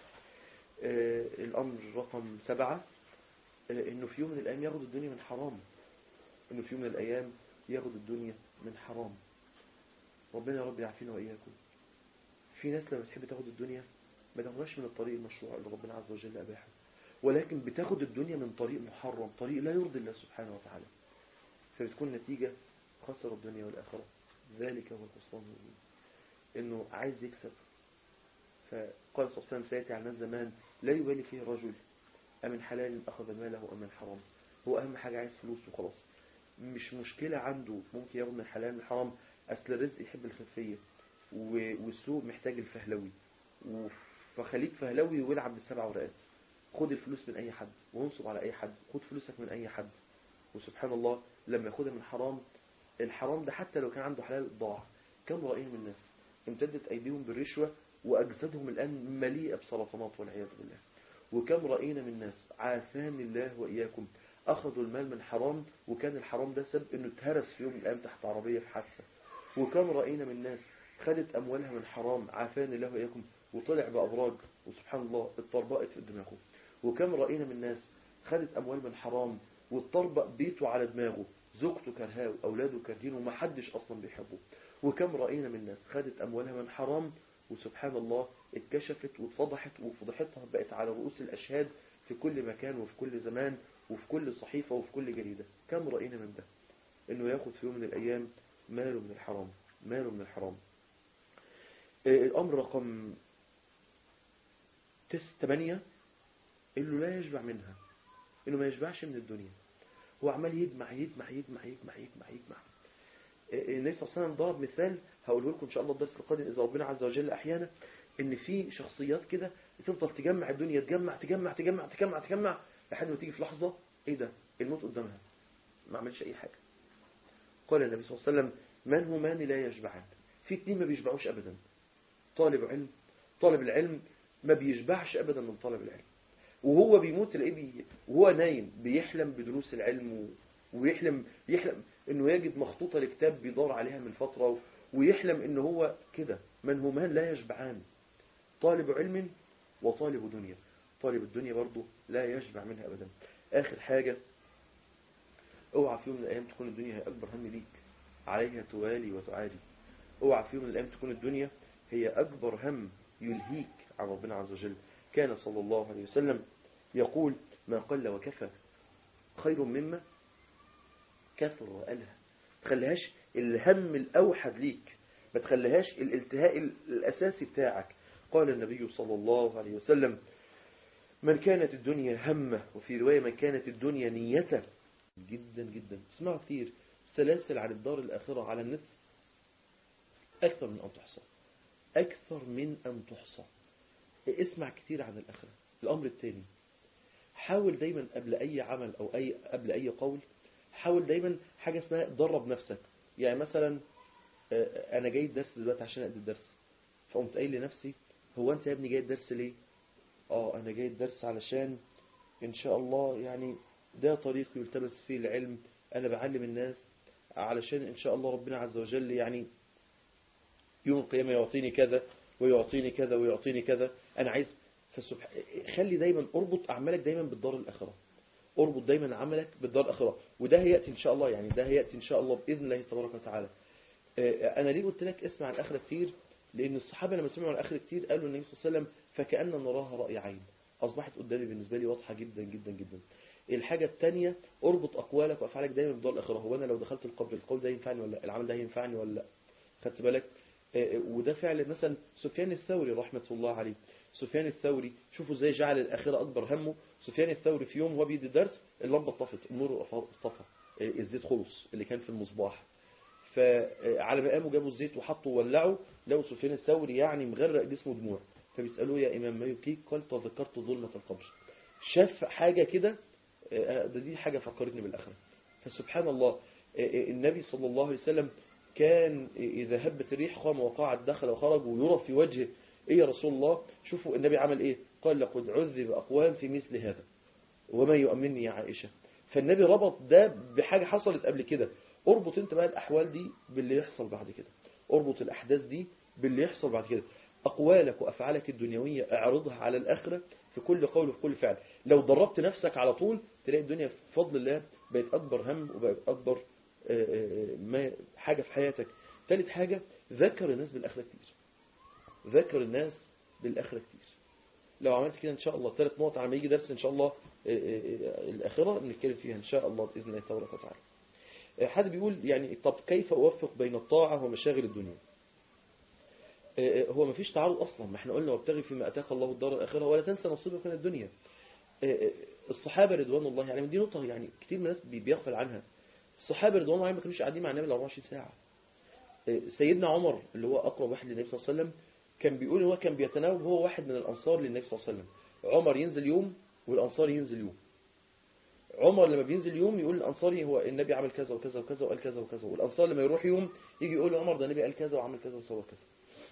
آه الأمر رقم سبعة آه إنه في يوم من الأيام ياخد الدنيا من حرام إنه في يوم من الأيام ياخد الدنيا من حرام ربنا يا رب يعافينا وإياكم في ناس لما بتحب تاخد الدنيا ما تاخدهاش من الطريق المشروع اللي ربنا عز وجل أباحه ولكن بتاخد الدنيا من طريق محرم طريق لا يرضي الله سبحانه وتعالى فبتكون نتيجة خسر الدنيا والآخرة ذلك هو الخسران المبين إنه عايز يكسب فقال صلى الله عليه وسلم سيأتي على الناس زمان لا يبالي فيه الرجل أمن حلال أخذ ماله أم من حرام هو أهم حاجة عايز فلوس وخلاص مش مشكلة عنده ممكن ياخد من حلال من حرام أصل الرزق يحب الخفية والسوق محتاج الفهلوي فخليك فهلوي والعب بالسبع ورقات خد الفلوس من أي حد وانصب على أي حد خد فلوسك من أي حد وسبحان الله لما ياخدها من حرام الحرام ده حتى لو كان عنده حلال ضاع كم رأينا من الناس امتدت أيديهم بالرشوة وأجسادهم الآن مليئة بسرطانات والعياذ بالله وكم رأينا من ناس عافان الله وإياكم أخذوا المال من حرام وكان الحرام ده سبب أنه اتهرس في يوم من الأيام تحت عربية في حادثة وكم رأينا من ناس خدت أموالها من حرام عافان الله وإياكم وطلع بأبراج وسبحان الله اتطربقت في دماغه وكم رأينا من ناس خدت أموال من حرام واتطربق بيته على دماغه زوجته كرهاه وأولاده كارهينه وما حدش أصلا بيحبه وكم رأينا من ناس خدت أموالها من حرام وسبحان الله اتكشفت واتفضحت وفضحتها بقت على رؤوس الأشهاد في كل مكان وفي كل زمان وفي كل صحيفة وفي كل جريدة كم رأينا من ده انه ياخد في يوم من الأيام ماله من الحرام ماله من الحرام الأمر رقم تس تمانية انه لا يشبع منها انه ما يشبعش من الدنيا هو عمال يجمع يجمع يجمع يجمع يجمع يجمع النبي صلى الله عليه وسلم ضرب مثال هقوله لكم ان شاء الله الدرس القادم اذا ربنا عز وجل احيانا ان في شخصيات كده تفضل تجمع الدنيا تجمع تجمع تجمع تجمع تجمع لحد ما تيجي في لحظه ايه ده الموت قدامها ما عملش اي حاجه قال النبي صلى الله عليه وسلم من همان لا يشبعان في اتنين ما بيشبعوش ابدا طالب علم طالب العلم ما بيشبعش ابدا من طالب العلم وهو بيموت تلاقيه بي... وهو نايم بيحلم بدروس العلم و... ويحلم يحلم انه يجد مخطوطة لكتاب بيدور عليها من فترة ويحلم انه هو كده من همان لا يشبعان طالب علم وطالب دنيا طالب الدنيا برضه لا يشبع منها ابدا اخر حاجة اوعى في يوم من الايام تكون الدنيا هي اكبر هم ليك عليها توالي وتعالي اوعى في يوم من الايام تكون الدنيا هي اكبر هم يلهيك عن ربنا عز وجل كان صلى الله عليه وسلم يقول ما قل وكفى خير مما كثر وألهى تخليهاش الهم الأوحد ليك ما تخليهاش الالتهاء الأساسي بتاعك قال النبي صلى الله عليه وسلم من كانت الدنيا همه وفي رواية من كانت الدنيا نيته جدا جدا اسمعوا كثير سلاسل عن الدار الآخرة على النت أكثر من أن تحصى أكثر من أن تحصى اسمع كتير عن الآخرة الأمر الثاني حاول دايما قبل أي عمل أو أي قبل أي قول حاول دايما حاجة اسمها درب نفسك يعني مثلا أنا جاي الدرس دلوقتي عشان أدي الدرس فقمت قايل لنفسي هو أنت يا ابني جاي الدرس ليه آه أنا جاي الدرس علشان إن شاء الله يعني ده طريق يلتبس فيه العلم أنا بعلم الناس علشان إن شاء الله ربنا عز وجل يعني يوم القيامة يعطيني كذا ويعطيني كذا ويعطيني كذا أنا عايز فسبح... خلي دايما اربط أعمالك دايما بالدار الآخرة اربط دايما عملك بالدار الآخرة وده هيأتي إن شاء الله يعني ده هيأتي إن شاء الله بإذن الله تبارك وتعالى أنا ليه قلت لك اسمع عن الآخرة كتير لأن الصحابة لما سمعوا عن الآخرة كتير قالوا النبي صلى الله عليه وسلم فكأن نراها رأي عين أصبحت قدامي بالنسبة لي واضحة جدا جدا جدا الحاجة الثانية اربط أقوالك وأفعالك دايما بالدار الآخرة هو أنا لو دخلت القبر القول ده ينفعني ولا العمل ده ينفعني ولا خدت بالك وده فعل مثلا سفيان الثوري رحمة الله عليه سفيان الثوري شوفوا ازاي جعل الآخرة أكبر همه سفيان الثوري في يوم هو بيدي درس اللمبة طفت النور اطفى الزيت خلص اللي كان في المصباح فعلى ما قاموا جابوا الزيت وحطوا وولعوا لقوا سفيان الثوري يعني مغرق جسمه دموع فبيسألوه يا إمام ما يبكيك قال تذكرت ظلمة القبر شاف حاجة كده ده دي حاجة فكرتني بالآخرة فسبحان الله النبي صلى الله عليه وسلم كان إذا هبت الريح قام وقعد دخل وخرج ويرى في وجهه إيه يا رسول الله شوفوا النبي عمل إيه قال لقد عذب أقوام في مثل هذا وما يؤمنني يا عائشة فالنبي ربط ده بحاجة حصلت قبل كده اربط انت بقى الأحوال دي باللي يحصل بعد كده اربط الأحداث دي باللي يحصل بعد كده أقوالك وأفعالك الدنيوية اعرضها على الآخرة في كل قول وفي كل فعل لو دربت نفسك على طول تلاقي الدنيا بفضل الله بقت أكبر هم وبقت أكبر ما حاجة في حياتك ثالث حاجة ذكر الناس بالآخرة كتير ذكر الناس بالآخرة كتير لو عملت كده إن شاء الله ثلاث نقط عم يجي درس إن شاء الله الآخرة نتكلم فيها إن شاء الله بإذن الله تبارك وتعالى حد بيقول يعني طب كيف أوفق بين الطاعة ومشاغل الدنيا هو ما فيش تعارض أصلا ما احنا قلنا وابتغي فيما أتاك الله الدار الآخرة ولا تنسى نصيبك من الدنيا الصحابة رضوان الله يعني دي نقطة يعني كتير من الناس بيغفل عنها الصحابة رضوان الله ما كانوش قاعدين مع النبي 24 ساعة سيدنا عمر اللي هو أقرب واحد للنبي صلى الله عليه وسلم كان بيقول هو كان بيتناوب هو واحد من الأنصار للنبي صلى الله عليه وسلم عمر ينزل يوم والأنصار ينزل يوم عمر لما بينزل يوم يقول الأنصاري هو النبي عمل كذا وكذا وكذا وقال كذا وكذا والأنصار لما يروح يوم يجي يقول عمر ده النبي قال كذا وعمل كذا وسوى كذا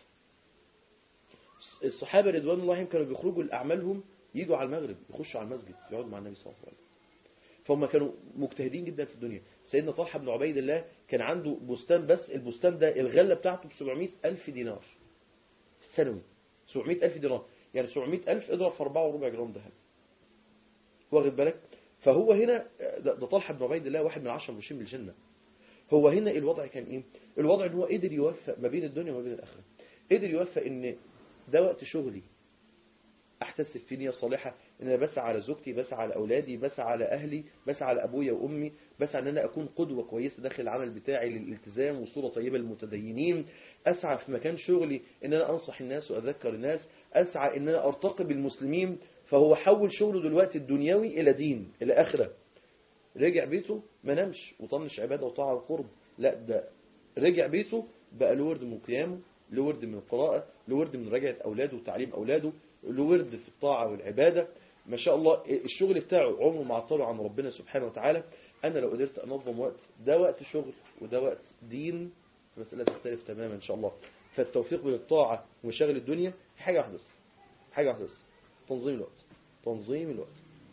الصحابة رضوان الله كانوا بيخرجوا لأعمالهم يجوا على المغرب يخشوا على المسجد يقعدوا مع النبي صلى الله عليه وسلم فهم كانوا مجتهدين جدا في الدنيا سيدنا طلحة بن عبيد الله كان عنده بستان بس البستان ده الغلة بتاعته ب 700 ألف دينار سنوي 700 ألف دينار يعني 700 ألف اضرب في 4 وربع جرام ذهب واخد بالك فهو هنا ده, ده طلحة بن عبيد الله واحد من عشر مبشرين بالجنة هو هنا الوضع كان ايه الوضع ان هو قدر يوفق ما بين الدنيا وما بين الآخرة قدر يوفق ان ده وقت شغلي احتسب في نية صالحة ان انا بسعى على زوجتي بسعى على اولادي بسعى على اهلي بسعى على ابويا وامي بسعى ان انا اكون قدوة كويسة داخل العمل بتاعي للالتزام وصورة طيبة للمتدينين اسعى في مكان شغلي ان انا انصح الناس واذكر الناس اسعى ان انا ارتقي بالمسلمين فهو حول شغله دلوقتي الدنيوي الى دين الى اخرة رجع بيته ما نامش وطنش عبادة وطاعة وقرب لا ده رجع بيته بقى له ورد من قيامه له ورد من القراءة له ورد من رجعة أولاده وتعليم أولاده له ورد في الطاعة والعبادة ما شاء الله الشغل بتاعه عمره ما عطله عن ربنا سبحانه وتعالى أنا لو قدرت أنظم وقت ده وقت شغل وده وقت دين المسألة تختلف تماما إن شاء الله فالتوفيق بين الطاعة ومشاغل الدنيا حاجة واحدة بس حاجة واحدة بس تنظيم الوقت تنظيم الوقت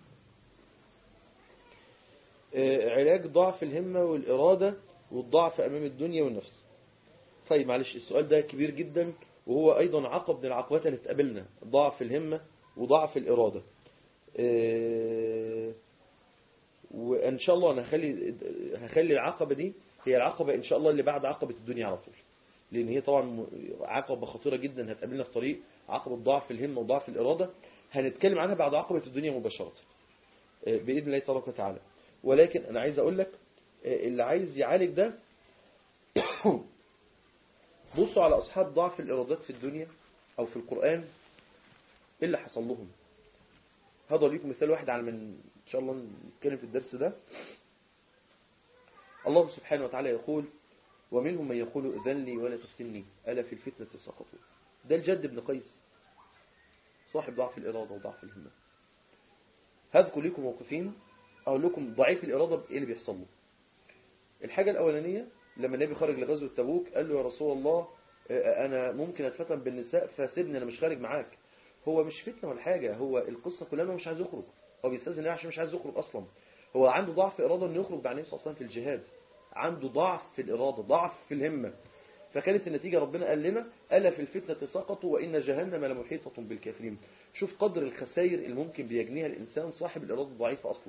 علاج ضعف الهمة والإرادة والضعف أمام الدنيا والنفس طيب معلش السؤال ده كبير جدا وهو أيضا عقب من العقبات اللي تقابلنا ضعف الهمة وضعف الإرادة وإن شاء الله أنا هخلي هخلي العقبة دي هي العقبة إن شاء الله اللي بعد عقبة الدنيا على طول لأن هي طبعا عقبة خطيرة جدا هتقابلنا في طريق عقبة ضعف الهمة وضعف الإرادة هنتكلم عنها بعد عقبة الدنيا مباشرة بإذن الله تبارك وتعالى ولكن أنا عايز أقول لك اللي عايز يعالج ده بصوا على أصحاب ضعف الإرادات في الدنيا أو في القرآن إيه اللي حصل لهم هذا ليكم مثال واحد على من إن شاء الله نتكلم في الدرس ده الله سبحانه وتعالى يقول ومنهم من يقول اذن لي ولا تفتني ألا في الفتنة سقطوا ده الجد بن قيس صاحب ضعف الإرادة وضعف الهمة هذكر لكم موقفين أقول لكم ضعيف الإرادة إيه اللي بيحصل له الحاجة الأولانية لما النبي خرج لغزوة تبوك قال له يا رسول الله أنا ممكن أتفتن بالنساء فسيبني أنا مش خارج معاك هو مش فتنة ولا حاجة هو القصة كلها مش عايز يخرج هو بيستاذن عشان مش عايز يخرج أصلا هو عنده ضعف إرادة إنه يخرج مع النبي صلى الله عليه وسلم في الجهاد عنده ضعف في الإرادة ضعف في الهمة فكانت النتيجة ربنا قال لنا ألا في الفتنة سقطوا وإن جهنم لمحيطة بالكافرين شوف قدر الخسائر اللي ممكن بيجنيها الإنسان صاحب الإرادة الضعيفة أصلا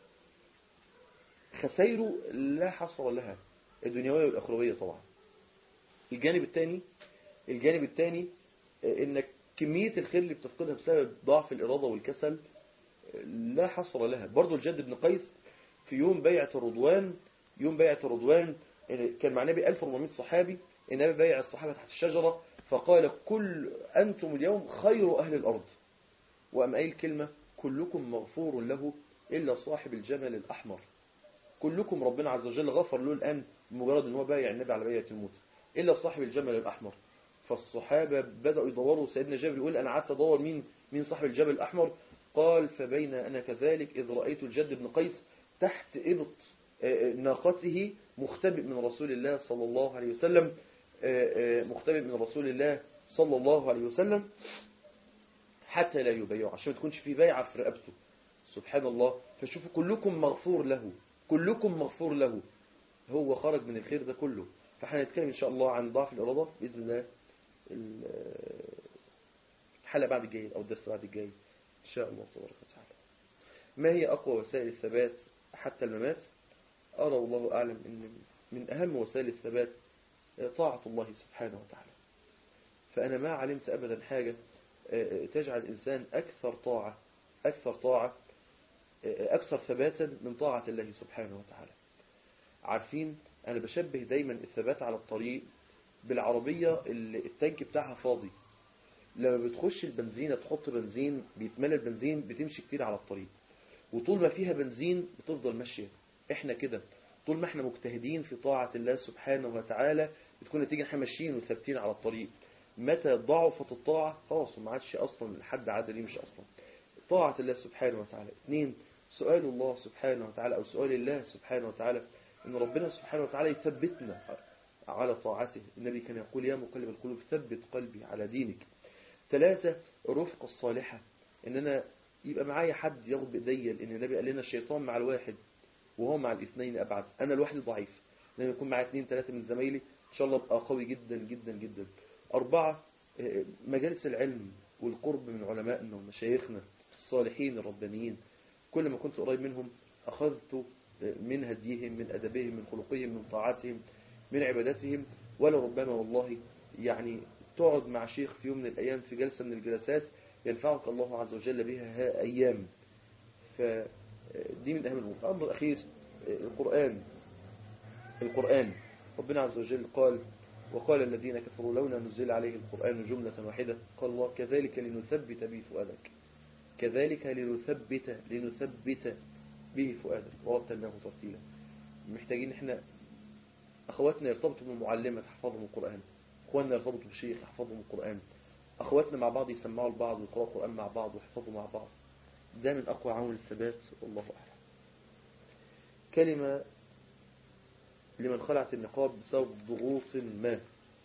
خسائره لا حصر لها الدنيوية والأخروية طبعا الجانب الثاني الجانب الثاني انك كمية الخير اللي بتفقدها بسبب ضعف الإرادة والكسل لا حصر لها برضو الجد بن قيس في يوم بيعة الرضوان يوم بيعة الرضوان كان مع نبي 1400 صحابي النبي بيع الصحابة تحت الشجرة فقال كل أنتم اليوم خير أهل الأرض وأم أي الكلمة كلكم مغفور له إلا صاحب الجمل الأحمر كلكم ربنا عز وجل غفر له الآن بمجرد ان هو بايع النبي على بيعة الموت إلا صاحب الجمل الأحمر فالصحابة بدأوا يدوروا سيدنا جابر يقول أنا قعدت أدور مين مين صاحب الجبل الأحمر قال فبين أنا كذلك إذ رأيت الجد بن قيس تحت إبط ناقته مختبئ من رسول الله صلى الله عليه وسلم مختبئ من رسول الله صلى الله عليه وسلم حتى لا يبيعه عشان ما تكونش في بيعة في رقبته سبحان الله فشوفوا كلكم مغفور له كلكم مغفور له هو خرج من الخير ده كله فهنتكلم إن شاء الله عن ضعف الإرادة بإذن الله الحلقة بعد الجاي أو الدرس بعد الجاي إن شاء الله تبارك وتعالى ما هي أقوى وسائل الثبات حتى الممات أرى الله أعلم أن من أهم وسائل الثبات طاعة الله سبحانه وتعالى فأنا ما علمت أبدا حاجة تجعل الإنسان أكثر طاعة أكثر طاعة أكثر ثباتا من طاعة الله سبحانه وتعالى عارفين أنا بشبه دايما الثبات على الطريق بالعربية اللي التانك بتاعها فاضي لما بتخش البنزينة تحط بنزين بيتملى البنزين بتمشي كتير على الطريق وطول ما فيها بنزين بتفضل ماشية احنا كده طول ما احنا مجتهدين في طاعة الله سبحانه وتعالى بتكون نتيجة احنا ماشيين وثابتين على الطريق متى ضعفت الطاعة خلاص ما عادش اصلا الحد عادل يمشي اصلا طاعة الله سبحانه وتعالى اثنين سؤال الله سبحانه وتعالى او سؤال الله سبحانه وتعالى ان ربنا سبحانه وتعالى يثبتنا على طاعته النبي كان يقول يا مقلب القلوب ثبت قلبي على دينك ثلاثة الرفقة الصالحة ان انا يبقى معايا حد ياخد بايديا لان النبي قال لنا الشيطان مع الواحد وهو مع الاثنين ابعد انا لوحدي ضعيف لما يكون معايا اثنين ثلاثة من زمايلي ان شاء الله ابقى قوي جدا جدا جدا أربعة مجالس العلم والقرب من علمائنا ومشايخنا الصالحين الربانيين كل ما كنت قريب منهم أخذت من هديهم من أدبهم من خلقهم من طاعاتهم من عباداتهم ولربما والله يعني تقعد مع شيخ في يوم من الأيام في جلسة من الجلسات ينفعك الله عز وجل بها أيام فدي من أهم الأمور الأمر الأخير القرآن القرآن ربنا عز وجل قال وقال الذين كفروا لولا نزل عليه القرآن جملة واحدة قال الله كذلك لنثبت به فؤادك كذلك لنثبت لنثبت به فؤادك ورتلناه ترتيلا محتاجين احنا اخواتنا يرتبطوا بالمعلمة تحفظهم القرآن اخواننا يرتبطوا بالشيخ يحفظهم القرآن اخواتنا مع بعض يسمعوا لبعض ويقرأوا القرآن مع بعض ويحفظوا مع بعض ده من اقوى عون الثبات والله اعلم كلمة لمن خلعت النقاب بسبب ضغوط ما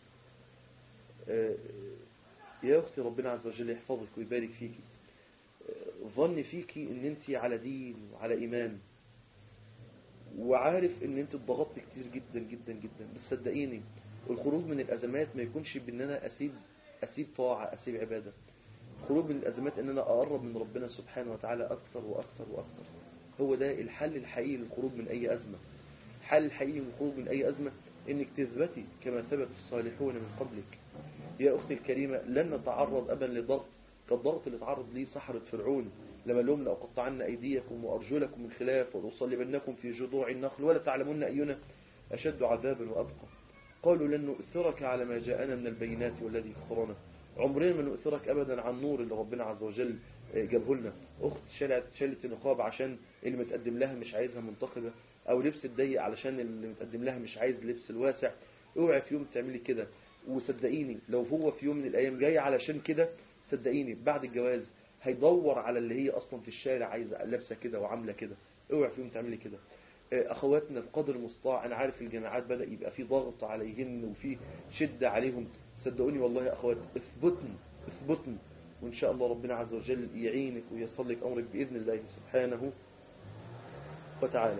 يا أختي ربنا عز وجل يحفظك ويبارك فيك ظن فيك ان انت على دين وعلى ايمان وعارف ان انت اتضغطت كتير جدا جدا جدا بس صدقيني الخروج من الازمات ما يكونش بان انا اسيب اسيب طاعة اسيب عبادة الخروج من الازمات ان انا اقرب من ربنا سبحانه وتعالى اكثر واكثر واكثر هو ده الحل الحقيقي للخروج من اي ازمة الحل الحقيقي للخروج من اي ازمة انك تثبتي كما ثبت الصالحون من قبلك يا اختي الكريمة لن نتعرض ابدا لضغط كالضغط اللي تعرض ليه سحرة فرعون لما لهم لأقطعن أيديكم وأرجلكم من خلاف ولأصلبنكم في جذوع النخل ولا تعلمون أينا أشد عذابا وأبقى قالوا لن نؤثرك على ما جاءنا من البينات والذي فخرنا عمرنا ما نؤثرك أبدا عن النور اللي ربنا عز وجل جابه لنا أخت شلت شلت النقاب عشان اللي متقدم لها مش عايزها منتقبة أو لبس الضيق علشان اللي متقدم لها مش عايز لبس الواسع اوعي في يوم تعملي كده وصدقيني لو هو في يوم من الأيام جاي علشان كده صدقيني بعد الجواز هيدور على اللي هي اصلا في الشارع عايزه لابسه كده وعامله كده اوعي فيهم تعملي كده اخواتنا بقدر المستطاع انا عارف الجامعات بدا يبقى في ضغط عليهن وفي شده عليهم صدقوني والله يا اخوات اثبتن اثبتن وان شاء الله ربنا عز وجل يعينك وييسر لك امرك باذن الله سبحانه وتعالى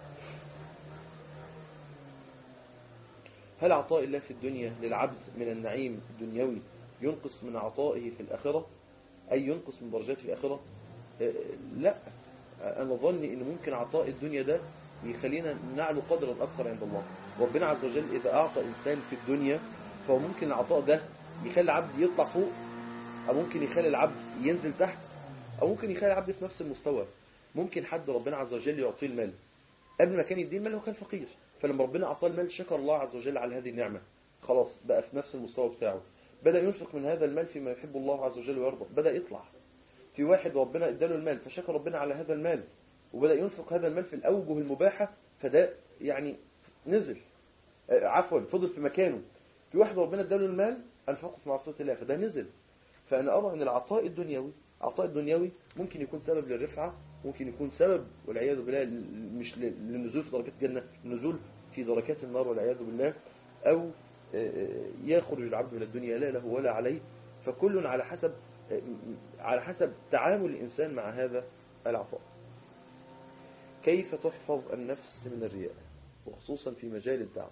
هل عطاء الله في الدنيا للعبد من النعيم الدنيوي ينقص من عطائه في الآخرة أي ينقص من درجاته في الآخرة لا أنا ظني أن ممكن عطاء الدنيا ده يخلينا نعلو قدرا أكثر عند الله ربنا عز وجل إذا أعطى إنسان في الدنيا فهو ممكن العطاء ده يخلي العبد يطلع فوق أو ممكن يخلي العبد ينزل تحت أو ممكن يخلي العبد في نفس المستوى ممكن حد ربنا عز وجل يعطيه المال قبل ما كان يديه المال هو كان فقير فلما ربنا أعطاه المال شكر الله عز وجل على هذه النعمة خلاص بقى في نفس المستوى بتاعه بدأ ينفق من هذا المال فيما يحب الله عز وجل ويرضى بدأ يطلع في واحد ربنا اداله المال فشكر ربنا على هذا المال وبدأ ينفق هذا المال في الأوجه المباحة فده يعني نزل عفوا فضل في مكانه في واحد ربنا اداله المال أنفقه في معصية الله فده نزل فأنا أرى أن العطاء الدنيوي العطاء الدنيوي ممكن يكون سبب للرفعة ممكن يكون سبب والعياذ بالله مش للنزول في درجات الجنة النزول في دركات النار والعياذ بالله أو يخرج العبد من الدنيا لا له ولا عليه فكل على حسب على حسب تعامل الإنسان مع هذا العطاء كيف تحفظ النفس من الرياء وخصوصا في مجال الدعوة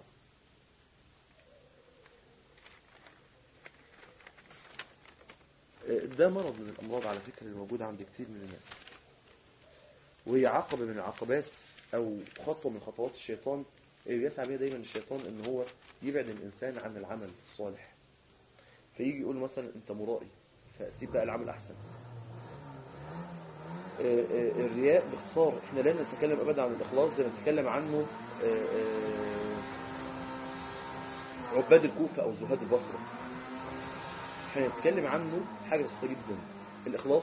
ده مرض من الأمراض على فكرة الموجودة عند كثير من الناس وهي عقبة من العقبات أو خطوة من خطوات الشيطان اللي بيسعى بيها دايما الشيطان ان هو يبعد الإنسان عن العمل الصالح فيجي يقول مثلا انت مرائي فسيب بقى العمل أحسن الرياء باختصار احنا لا نتكلم ابدا عن الاخلاص زي ما نتكلم عنه عباد الكوفة او زهاد البصرة احنا نتكلم عنه حاجة بسيطة جدا الاخلاص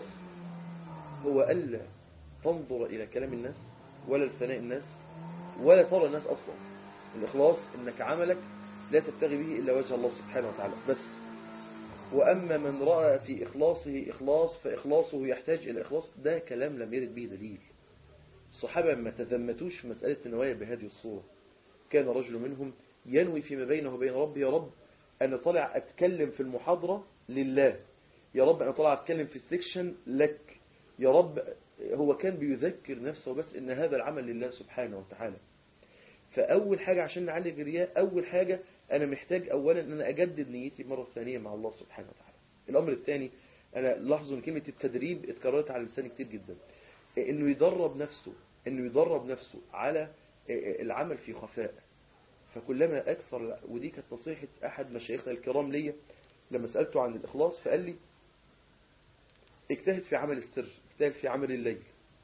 هو الا تنظر الى كلام الناس ولا لثناء الناس ولا ترى الناس اصلا الاخلاص انك عملك لا تبتغي به الا وجه الله سبحانه وتعالى بس وأما من رأى في إخلاصه إخلاص فإخلاصه يحتاج إلى إخلاص ده كلام لم يرد به دليل الصحابة ما تذمتوش في مسألة النوايا بهذه الصورة كان رجل منهم ينوي فيما بينه وبين ربي يا رب أنا طالع أتكلم في المحاضرة لله يا رب أنا طالع أتكلم في السكشن لك يا رب هو كان بيذكر نفسه بس إن هذا العمل لله سبحانه وتعالى فأول حاجة عشان نعالج الرياء أول حاجة أنا محتاج أولا أن أنا أجدد نيتي مرة ثانية مع الله سبحانه وتعالى الأمر الثاني أنا لاحظوا أن كلمة التدريب اتكررت على لساني كتير جدا أنه يدرب نفسه أنه يدرب نفسه على العمل في خفاء فكلما أكثر ودي كانت نصيحة أحد مشايخنا الكرام ليا لما سألته عن الإخلاص فقال لي اجتهد في عمل السر اجتهد في عمل الليل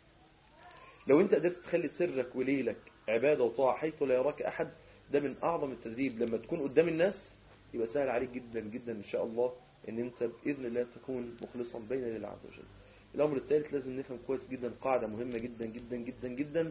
لو انت قدرت تخلي سرك وليلك عبادة وطاعة حيث لا يراك أحد ده من أعظم التدريب لما تكون قدام الناس يبقى سهل عليك جدا جدا إن شاء الله إن أنت بإذن الله تكون مخلصا بين الله عز وجل الأمر الثالث لازم نفهم كويس جدا قاعدة مهمة جدا جدا جدا جدا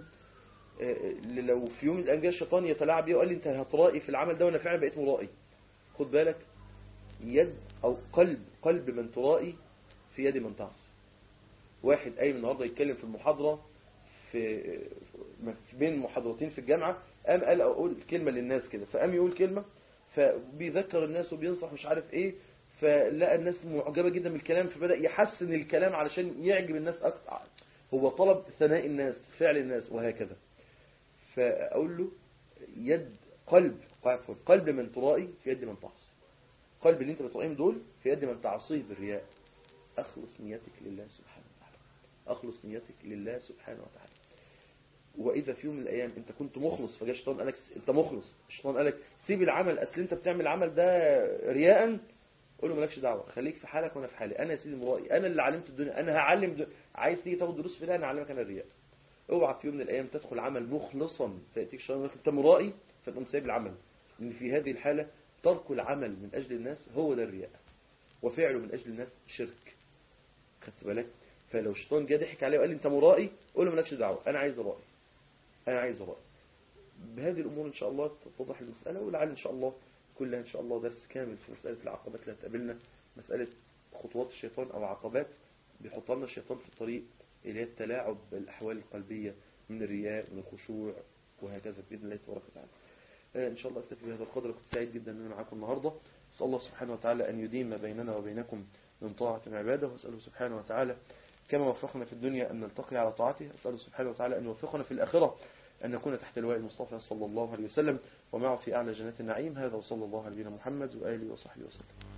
لو في يوم من الأيام الشيطان يتلاعب بيه وقال لي أنت هترائي في العمل ده وأنا فعلا بقيت مرائي خد بالك يد أو قلب قلب من ترائي في يد من تعصي واحد قايم النهارده يتكلم في المحاضرة في بين محاضرتين في الجامعة قام قال أقول كلمة للناس كده فقام يقول كلمة فبيذكر الناس وبينصح مش عارف ايه فلقى الناس معجبة جدا بالكلام فبدأ يحسن الكلام علشان يعجب الناس أكثر هو طلب ثناء الناس فعل الناس وهكذا فأقول له يد قلب قلب من ترائي في يد من تعصي قلب اللي انت بترائيهم دول في يد من تعصيه بالرياء أخلص نيتك لله سبحانه وتعالى أخلص نيتك لله سبحانه وتعالى وإذا في يوم من الأيام أنت كنت مخلص فجاء الشيطان قالك أنت مخلص الشيطان قالك سيب العمل أصل أنت بتعمل العمل ده رياء قول له مالكش دعوة خليك في حالك وأنا في حالي أنا يا سيدي مرائي أنا اللي علمت الدنيا أنا هعلم دنيا. عايز تيجي تاخد دروس في ده أنا أعلمك أنا الرياء اوعى في يوم من الأيام تدخل عمل مخلصا فيأتيك الشيطان يقول أنت مرائي فتقوم سايب العمل لأن في هذه الحالة ترك العمل من أجل الناس هو ده الرياء وفعله من أجل الناس شرك خدت بالك فلو الشيطان جه ضحك عليه وقال لي أنت مرائي قول له مالكش دعوة أنا عايز رأي أنا عايز رأي بهذه الأمور إن شاء الله تتضح المسألة ولعل إن شاء الله كلها إن شاء الله درس كامل في مسألة العقبات اللي هتقابلنا مسألة خطوات الشيطان أو عقبات بيحط لنا الشيطان في الطريق اللي هي التلاعب بالأحوال القلبية من الرياء من الخشوع وهكذا بإذن الله تبارك وتعالى إن شاء الله أكتفي بهذا القدر كنت سعيد جدا أن أنا معاكم النهاردة أسأل الله سبحانه وتعالى أن يديم ما بيننا وبينكم من طاعة عباده وأسأله سبحانه وتعالى كما وفقنا في الدنيا أن نلتقي على طاعته أسأله سبحانه وتعالى أن يوفقنا في الآخرة أن نكون تحت لواء المصطفى صلى الله عليه وسلم ومعه في أعلى جنات النعيم هذا وصلى الله على نبينا محمد وآله وصحبه وسلم